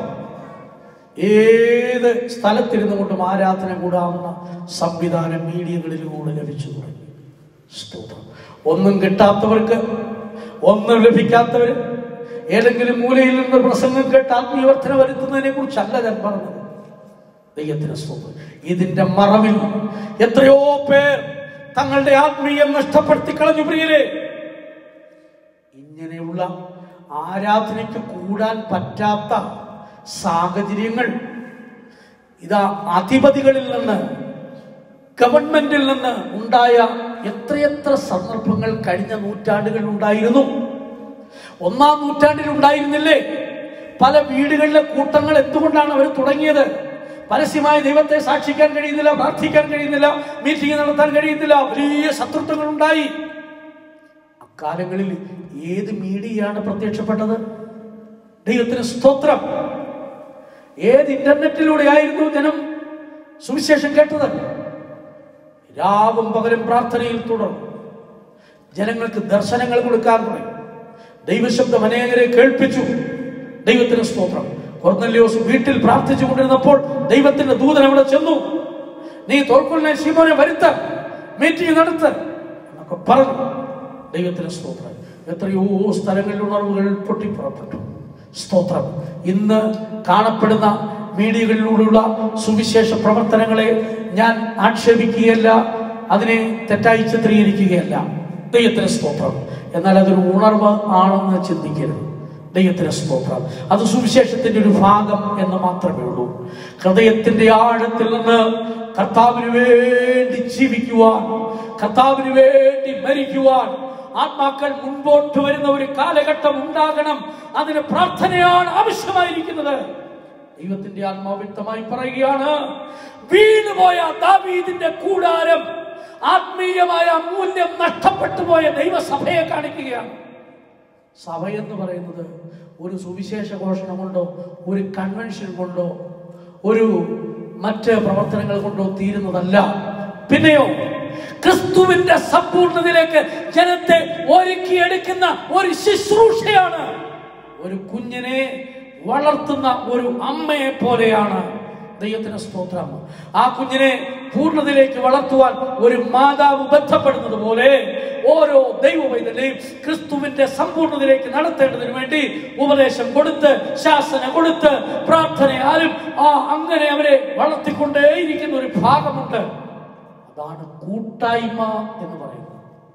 ഏത് സ്ഥലത്തിരുന്നു കൊണ്ടും ആരാധന കൂടാവുന്ന സംവിധാനം മീഡിയകളിലൂടെ ലഭിച്ചു തുടങ്ങി സ്തോത്രം ഒന്നും കിട്ടാത്തവർക്ക് ഒന്നും ലഭിക്കാത്തവർ ഏതെങ്കിലും മൂലയിൽ നിന്ന് പ്രസംഗം കേട്ട് ആത്മീയവർദ്ധന വരുത്തുന്നതിനെ കുറിച്ചല്ല ഞാൻ പറഞ്ഞത് ദൈവത്തിന് സ്തോത്രം ഇതിന്റെ മറവിൽ എത്രയോ പേർ തങ്ങളുടെ ആത്മീയം നഷ്ടപ്പെടുത്തി കളഞ്ഞു പ്രിയരെ ഇങ്ങനെയുള്ള ആരാധനയ്ക്ക് കൂടാൻ പറ്റാത്ത സാഹചര്യങ്ങൾ ഇതാ അധിപതികളിൽ നിന്ന് ഗവൺമെന്റിൽ നിന്ന് ഉണ്ടായ എത്രയെത്ര സന്ദർഭങ്ങൾ കഴിഞ്ഞ നൂറ്റാണ്ടുകളിൽ ഉണ്ടായിരുന്നു ഒന്നാം നൂറ്റാണ്ടിൽ ഉണ്ടായിരുന്നില്ലേ പല വീടുകളിലെ കൂട്ടങ്ങൾ എന്തുകൊണ്ടാണ് അവർ തുടങ്ങിയത് പരസ്യമായി ദൈവത്തെ സാക്ഷിക്കാൻ കഴിയുന്നില്ല പ്രാർത്ഥിക്കാൻ കഴിയുന്നില്ല മീറ്റിംഗ് നടത്താൻ കഴിയുന്നില്ല വലിയ ശത്രുത്വങ്ങൾ ഉണ്ടായി അക്കാലങ്ങളിൽ ഏത് മീഡിയയാണ് പ്രത്യക്ഷപ്പെട്ടത് ദൈവത്തിന് സ്തോത്രം ഏത് ഇന്റർനെറ്റിലൂടെ ആയിരുന്നു ജനം സുവിശേഷം കേട്ടത് രാവും പകലും പ്രാർത്ഥനയിൽ തുടർന്നു ജനങ്ങൾക്ക് ദർശനങ്ങൾ കൊടുക്കാൻ തുടങ്ങി ദൈവശബ്ദം അനേകരെ കേൾപ്പിച്ചു ദൈവത്തിന് സ്തോത്രം കൊർന്നല്യോസ് വീട്ടിൽ പ്രാർത്ഥിച്ചു കൊണ്ടിരുന്നപ്പോൾ ദൈവത്തിന്റെ ദൂതൻ അവിടെ ചെന്നു നീ തോൽക്കൊള്ളിനെ ശിമോനെ വരുത്ത മീറ്റിംഗ് നടത്ത് എന്നൊക്കെ പറഞ്ഞു ദൈവത്തിന് സ്തോത്രം എത്രയോ സ്ഥലങ്ങളിൽ ഉണർവുകൾ പൊട്ടിപ്പുറപ്പെട്ടു സ്തോത്രം ഇന്ന് കാണപ്പെടുന്ന മീഡിയകളിലൂടെയുള്ള സുവിശേഷ പ്രവർത്തനങ്ങളെ ഞാൻ ആക്ഷേപിക്കുകയല്ല അതിനെ തെറ്റായി ചിത്രീകരിക്കുകയല്ല ദൈവത്തിന് സ്തോത്രം എന്നാൽ അതൊരു ഉണർവ് ആണെന്ന് ചിന്തിക്കരുത് ദൈവത്തിന് സ്തോത്രം അത് സുവിശേഷത്തിന്റെ ഒരു ഭാഗം എന്ന് മാത്രമേ ഉള്ളൂ ഹൃദയത്തിന്റെ ആഴത്തിൽ നിന്ന് കർത്താവിന് വേണ്ടി ജീവിക്കുവാൻ കർത്താവിന് വേണ്ടി മരിക്കുവാൻ ആത്മാക്കൾ മുൻപോട്ട് വരുന്ന ഒരു കാലഘട്ടം ഉണ്ടാകണം അതിന് പ്രാർത്ഥനയാണ് ആവശ്യമായിരിക്കുന്നത് ദൈവത്തിന്റെ ആത്മാവ് വ്യക്തമായി പറയുകയാണ് വീണുപോയ ദാവീദിന്റെ കൂടാരം ആത്മീയമായ മൂല്യം നഷ്ടപ്പെട്ടു പോയ ദൈവസഭയെ കാണിക്കുകയാണ് സഭ എന്ന് പറയുന്നത് ഒരു സുവിശേഷ ഘോഷണം കൊണ്ടോ ഒരു കൺവെൻഷൻ കൊണ്ടോ ഒരു മറ്റ് പ്രവർത്തനങ്ങൾ കൊണ്ടോ തീരുന്നതല്ല പിന്നെയോ ക്രിസ്തുവിന്റെ സമ്പൂർണ്ണതയിലേക്ക് ജനത്തെ ഒരുക്കിയെടുക്കുന്ന ഒരു ശുശ്രൂഷയാണ് ഒരു കുഞ്ഞിനെ വളർത്തുന്ന ഒരു അമ്മയെ പോലെയാണ് ദൈവത്തിന് സ്തോത്രം ആ കുഞ്ഞിനെ പൂർണ്ണതയിലേക്ക് വളർത്തുവാൻ ഒരു മാതാവ് ബന്ധപ്പെടുന്നത് പോലെ ഓരോ ദൈവവൈദ്യനെയും ക്രിസ്തുവിന്റെ സമ്പൂർണ്ണതയിലേക്ക് നടത്തേണ്ടതിനു വേണ്ടി ഉപദേശം കൊടുത്ത് ശാസന കൊടുത്ത് പ്രാർത്ഥനയാലും ആ അങ്ങനെ അവരെ വളർത്തിക്കൊണ്ടേയിരിക്കുന്ന ഒരു ഭാഗമുണ്ട് അതാണ് കൂട്ടായ്മ എന്ന് പറയുന്നത്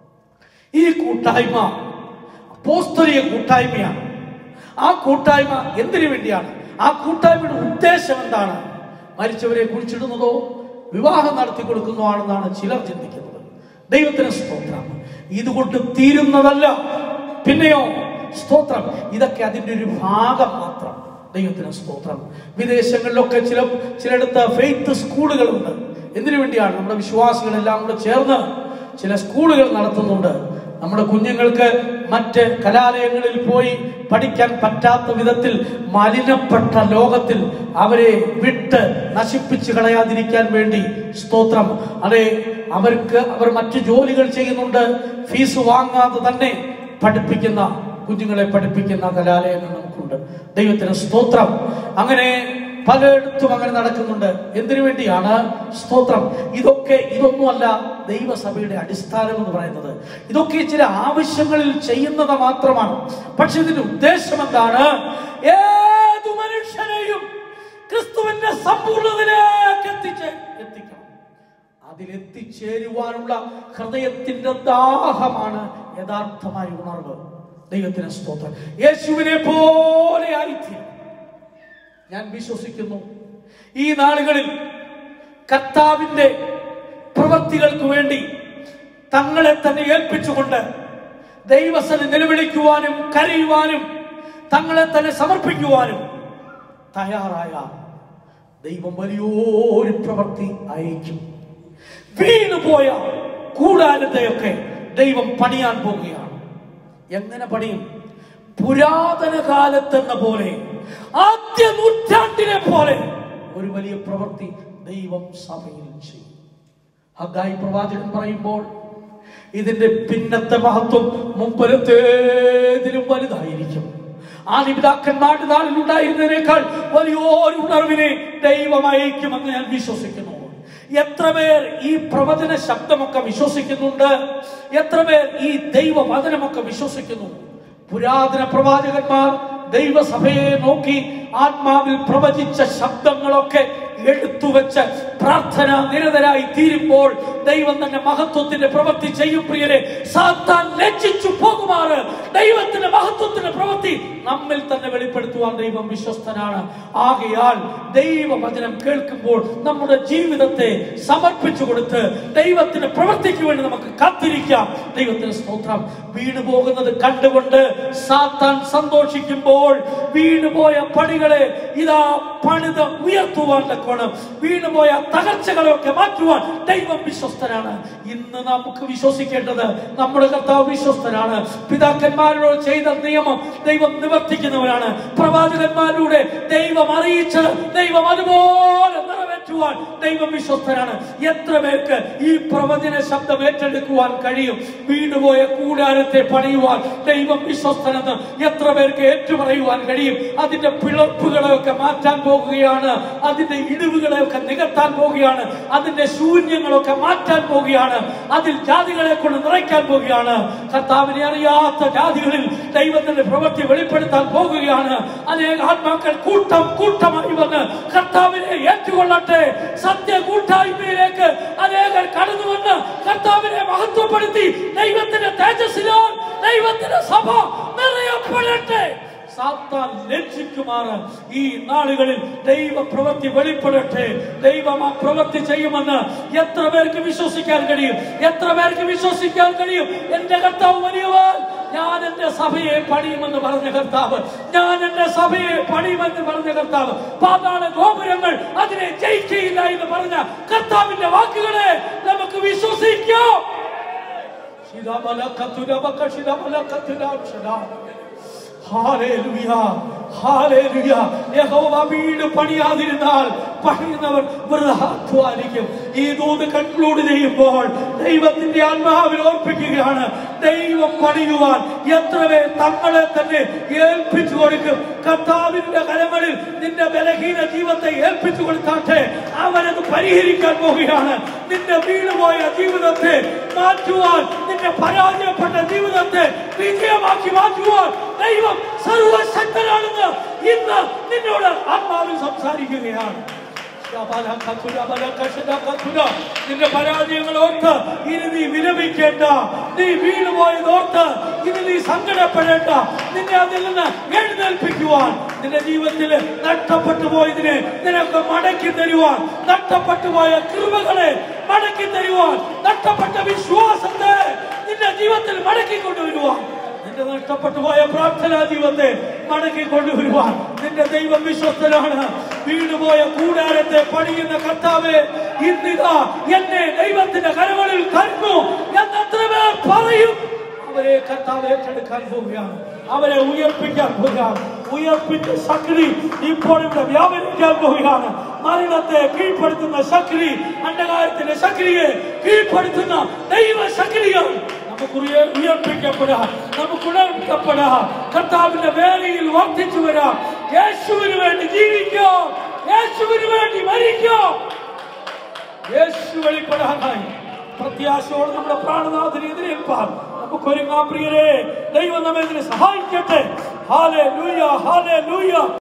ഈ കൂട്ടായ്മ അപ്പോസ്തലിക കൂട്ടായ്മയാണ് ആ കൂട്ടായ്മ എന്തിനു വേണ്ടിയാണ് ആ കൂട്ടായ്മയുടെ ഉദ്ദേശം എന്താണ് മരിച്ചവരെ കുഴിച്ചിടുന്നതോ വിവാഹം നടത്തി കൊടുക്കുന്നതോ ആണെന്നാണ് ചിലർ ചിന്തിക്കുന്നത് ദൈവത്തിന് സ്തോത്രം ഇതുകൊണ്ട് തീരുന്നതല്ല പിന്നെയോ സ്തോത്രം ഇതൊക്കെ അതിന്റെ ഒരു ഭാഗം മാത്രം ദൈവത്തിന് സ്തോത്രം വിദേശങ്ങളിലൊക്കെ ചില ചിലയിടത്ത് ഫെയ്ത്ത് സ്കൂളുകളുണ്ട് എന്തിനു വേണ്ടിയാണ് നമ്മുടെ വിശ്വാസികളെല്ലാം കൂടെ ചേർന്ന് ചില സ്കൂളുകൾ നടത്തുന്നുണ്ട് നമ്മുടെ കുഞ്ഞുങ്ങൾക്ക് മറ്റ് കലാലയങ്ങളിൽ പോയി പഠിക്കാൻ പറ്റാത്ത വിധത്തിൽ മലിനപ്പെട്ട ലോകത്തിൽ അവരെ വിട്ട് നശിപ്പിച്ചു കളയാതിരിക്കാൻ വേണ്ടി സ്തോത്രം അതെ അവർക്ക് അവർ മറ്റു ജോലികൾ ചെയ്യുന്നുണ്ട് ഫീസ് വാങ്ങാതെ തന്നെ പഠിപ്പിക്കുന്ന കുഞ്ഞുങ്ങളെ പഠിപ്പിക്കുന്ന കലാലയങ്ങൾ നമുക്കുണ്ട് ദൈവത്തിന് സ്തോത്രം അങ്ങനെ പലയിടത്തും അങ്ങനെ നടക്കുന്നുണ്ട് എന്തിനു വേണ്ടിയാണ് സ്തോത്രം ഇതൊക്കെ ഇതൊന്നുമല്ല ദൈവസഭയുടെ അടിസ്ഥാനം എന്ന് പറയുന്നത് ഇതൊക്കെ ചില ആവശ്യങ്ങളിൽ ചെയ്യുന്നത് മാത്രമാണ് പക്ഷെ ഇതിന്റെ ഉദ്ദേശം എന്താണ് ഏതു മനുഷ്യനെയും ക്രിസ്തുവിന്റെ സമ്പൂർണ്ണതയിലേക്ക് എത്തിച്ച് എത്തിക്കണം അതിലെത്തിച്ചേരുവാനുള്ള ഹൃദയത്തിന്റെ ദാഹമാണ് യഥാർത്ഥമായ ഉണർവ് ദൈവത്തിന് സ്തോത്രം യേശുവിനെ പോലെ ആയിത്തീരും ഞാൻ വിശ്വസിക്കുന്നു ഈ നാളുകളിൽ കർത്താവിന്റെ പ്രവൃത്തികൾക്ക് വേണ്ടി തങ്ങളെ തന്നെ ഏൽപ്പിച്ചുകൊണ്ട് ദൈവസന് നിലവിളിക്കുവാനും കരയുവാനും തങ്ങളെ തന്നെ സമർപ്പിക്കുവാനും തയ്യാറായ ദൈവം വലിയൊരു പ്രവൃത്തി അയക്കും വീണുപോയ കൂടാരത്തെയൊക്കെ ദൈവം പണിയാൻ പോവുകയാണ് എങ്ങനെ പണിയും പുരാതന കാലത്തെന്ന പോലെ ആദ്യ നൂറ്റാണ്ടിനെ പോലെ ഒരു വലിയ പ്രവൃത്തി ദൈവം സഭയിൽ ചെയ്യും ഹഗായി പ്രവാചകൻ പറയുമ്പോൾ ഇതിന്റെ പിന്നത്തെ മഹത്വം മുമ്പലത്തേതിലും വലുതായിരിക്കും ആ നിപിതാക്കന്മാരുടെ നാളിൽ ഉണ്ടായിരുന്നതിനേക്കാൾ വലിയൊരു ഉണർവിനെ ദൈവം അയക്കുമെന്ന് ഞാൻ വിശ്വസിക്കുന്നു എത്ര പേർ ഈ പ്രവചന ശബ്ദമൊക്കെ വിശ്വസിക്കുന്നുണ്ട് എത്ര പേർ ഈ ദൈവവചനമൊക്കെ വിശ്വസിക്കുന്നു പുരാതന പ്രവാചകന്മാർ ദൈവസഭയെ നോക്കി ആത്മാവിൽ പ്രവചിച്ച ശബ്ദങ്ങളൊക്കെ എടുത്തുവെച്ച് പ്രാർത്ഥന നിരതരായി തീരുമ്പോൾ ദൈവം തന്നെ മഹത്വത്തിന്റെ പ്രവൃത്തി ചെയ്യും പ്രിയരെ സാത്താൻ ലജ്ജിച്ചു പോകുമാറ് ദൈവത്തിന്റെ മഹത്വത്തിന്റെ പ്രവൃത്തി നമ്മിൽ തന്നെ വെളിപ്പെടുത്തുവാൻ ദൈവം വിശ്വസ്തനാണ് ആകയാൽ ദൈവവചനം കേൾക്കുമ്പോൾ നമ്മുടെ ജീവിതത്തെ സമർപ്പിച്ചു കൊടുത്ത് ദൈവത്തിന്റെ പ്രവൃത്തിക്ക് വേണ്ടി നമുക്ക് കാത്തിരിക്കാം ദൈവത്തിന് സ്തോത്രം വീണു പോകുന്നത് കണ്ടുകൊണ്ട് സാത്താൻ സന്തോഷിക്കുമ്പോൾ വീണുപോയ പണികളെ ഇതാ പണിത് ഉയർത്തുവാൻ തക്കോണം വീണുപോയ തകർച്ചകളെയൊക്കെ മാറ്റുവാൻ ദൈവം വിശ്വസ്തനാണ് ഇന്ന് നമുക്ക് വിശ്വസിക്കേണ്ടത് നമ്മുടെ കർത്താവ് വിശ്വസ്തനാണ് പിതാക്കന്മാരോട് ചെയ്ത നിയമം ദൈവം നിവർത്തിക്കുന്നവരാണ് പ്രവാചകന്മാരിലൂടെ ദൈവം അറിയിച്ചത് ദൈവം അതുപോലെ നിറവേറ്റുവാൻ മാറ്റുവാൻ ദൈവം വിശ്വസ്തനാണ് എത്ര പേർക്ക് ഈ പ്രവചന ശബ്ദം ഏറ്റെടുക്കുവാൻ കഴിയും വീണുപോയ കൂടാരത്തെ പണിയുവാൻ ദൈവം വിശ്വസ്തനെന്ന് എത്ര പേർക്ക് ഏറ്റുപറയുവാൻ കഴിയും അതിന്റെ പിളർപ്പുകളെയൊക്കെ മാറ്റാൻ പോകുകയാണ് അതിന്റെ ഇടിവുകളെയൊക്കെ നികത്താൻ പോവുകയാണ് അതിന്റെ ശൂന്യങ്ങളൊക്കെ മാറ്റാൻ പോവുകയാണ് അതിൽ ജാതികളെ കൊണ്ട് നിറയ്ക്കാൻ പോവുകയാണ് കർത്താവിനെ അറിയാത്ത ജാതികളിൽ ദൈവത്തിന്റെ പ്രവൃത്തി വെളിപ്പെടുത്താൻ പോകുകയാണ് അനേക ആത്മാക്കൾ കൂട്ടം കൂട്ടമായി വന്ന് കർത്താവിനെ ഏറ്റുകൊള്ളട്ടെ സത്യ കൂട്ടായ്മയിലേക്ക് അനേകർ കടന്നു വന്ന് കർത്താവിനെ മഹത്വപ്പെടുത്തി ദൈവത്തിന്റെ തേജസ്സിലാൽ ദൈവത്തിന്റെ സഭ നിറയപ്പെടട്ടെ സാത്താൻ ലജ്ജിക്കുമാറ് ഈ നാളുകളിൽ ദൈവ പ്രവൃത്തി വെളിപ്പെടട്ടെ ദൈവം ആ പ്രവൃത്തി ചെയ്യുമെന്ന് എത്ര പേർക്ക് വിശ്വസിക്കാൻ കഴിയും എത്ര പേർക്ക് വിശ്വസിക്കാൻ കഴിയും എന്റെ കർത്താവ് വലിയവൻ ഞാൻ എന്റെ സഭയെ പണിയുമെന്ന് പറഞ്ഞ കർത്താവ് ഞാൻ എന്റെ സഭയെ പണിയുമെന്ന് പറഞ്ഞ കർത്താവ് പാതാള ഗോപുരങ്ങൾ അതിനെ ജയിക്കയില്ല എന്ന് പറഞ്ഞ കർത്താവിന്റെ വാക്കുകളെ നമുക്ക് വിശ്വസിക്കാം ശിരമലക്കത്തുരമക്ക ശിരമലക്കത്തുരാക്ഷരാ ഹാലേലുയ ഹാലേലുയ യഹോവ വീട് പണിയാതിരുന്നാൽ പണിയുന്നവർ വെറുതെ അധ്വാനിക്കും ഈ ദൂത് കൺക്ലൂഡ് ചെയ്യുമ്പോൾ ദൈവത്തിന്റെ ആത്മാവിൽ ഓർപ്പിക്കുകയാണ് ദൈവം പണിയുവാൻ എത്ര പേർ തങ്ങളെ തന്നെ ഏൽപ്പിച്ചു കൊടുക്കും കർത്താവിന്റെ കരങ്ങളിൽ നിന്റെ ബലഹീന ജീവിതത്തെ ഏൽപ്പിച്ചു കൊടുത്താട്ടെ അവനത് പരിഹരിക്കാൻ പോവുകയാണ് നിന്റെ വീണുപോയ ജീവിതത്തെ മാറ്റുവാൻ നിന്റെ പരാജയപ്പെട്ട ജീവിതത്തെ വിജയമാക്കി മാറ്റുവാൻ ദൈവം സർവശക്തനാണെന്ന് ഇന്ന് നിന്നോട് ആത്മാവിൽ സംസാരിക്കുകയാണ് നിന്റെ പരാജയങ്ങൾ ഓർത്ത് ഇനി നീ വിലപിക്കേണ്ട നീ വീണുപോയത് ഓർത്ത് ഇനി നീ സങ്കടപ്പെടേണ്ട നിന്നെ അതിൽ നിന്ന് എഴുന്നേൽപ്പിക്കുവാൻ നിന്റെ ജീവിതത്തിൽ നഷ്ടപ്പെട്ടു പോയതിനെ നിനക്ക് മടക്കി തരുവാൻ നഷ്ടപ്പെട്ടു പോയ കൃപകളെ മടക്കി തരുവാൻ നഷ്ടപ്പെട്ട വിശ്വാസത്തെ നിന്റെ ജീവിതത്തിൽ മടക്കി കൊണ്ടുവരുവാൻ നിന്റെ നഷ്ടപ്പെട്ടു പോയ പ്രാർത്ഥനാ ജീവിതത്തെ മടക്കി കൊണ്ടുവരുവാൻ നിന്റെ ദൈവം വിശ്വസ്തനാണ് വീണുപോയ കൂടാരത്തെ പണിയുന്ന കർത്താവെ ഇന്നിതാ എന്നെ ദൈവത്തിന്റെ കരങ്ങളിൽ കരുന്നു എന്നത്ര പേർ പറയും അവരെ കർത്താവ് ഏറ്റെടുക്കാൻ പോവുകയാണ് അവരെ ഉയർപ്പിക്കാൻ പോവുകയാണ് ഉയർപ്പിച്ച ശക്തി ഇപ്പോൾ ഇവിടെ വ്യാപരിക്കാൻ പോവുകയാണ് മരണത്തെ കീഴ്പ്പെടുത്തുന്ന ശക്തി അണ്ടകാരത്തിന്റെ ശക്തിയെ കീഴ്പ്പെടുത്തുന്ന ദൈവ ശക്തികൾ നമുക്ക് ഉയർ- ഉയർപ്പിക്കപ്പെടാം നമുക്ക് ഉണർത്തപ്പെടാം കർത്താവിന്റെ വേലയിൽ വർദ്ധിച്ചു വരാം യേശുവിന് വേണ്ടി ജീവിക്കാം യേശുവിന് വേണ്ടി മരിക്കാം യേശു വെളിപ്പെടാനായി പ്രത്യാശയോടെ നമ്മുടെ പ്രാണനാഥനെ എതിരേൽപ്പാൻ നമുക്ക് ഒരുങ്ങാം പ്രിയരെ ദൈവം നമ്മെ ഇതിനെ സഹായിക്കട്ടെ ഹാലേ ലൂയ ഹാലേ ലൂയ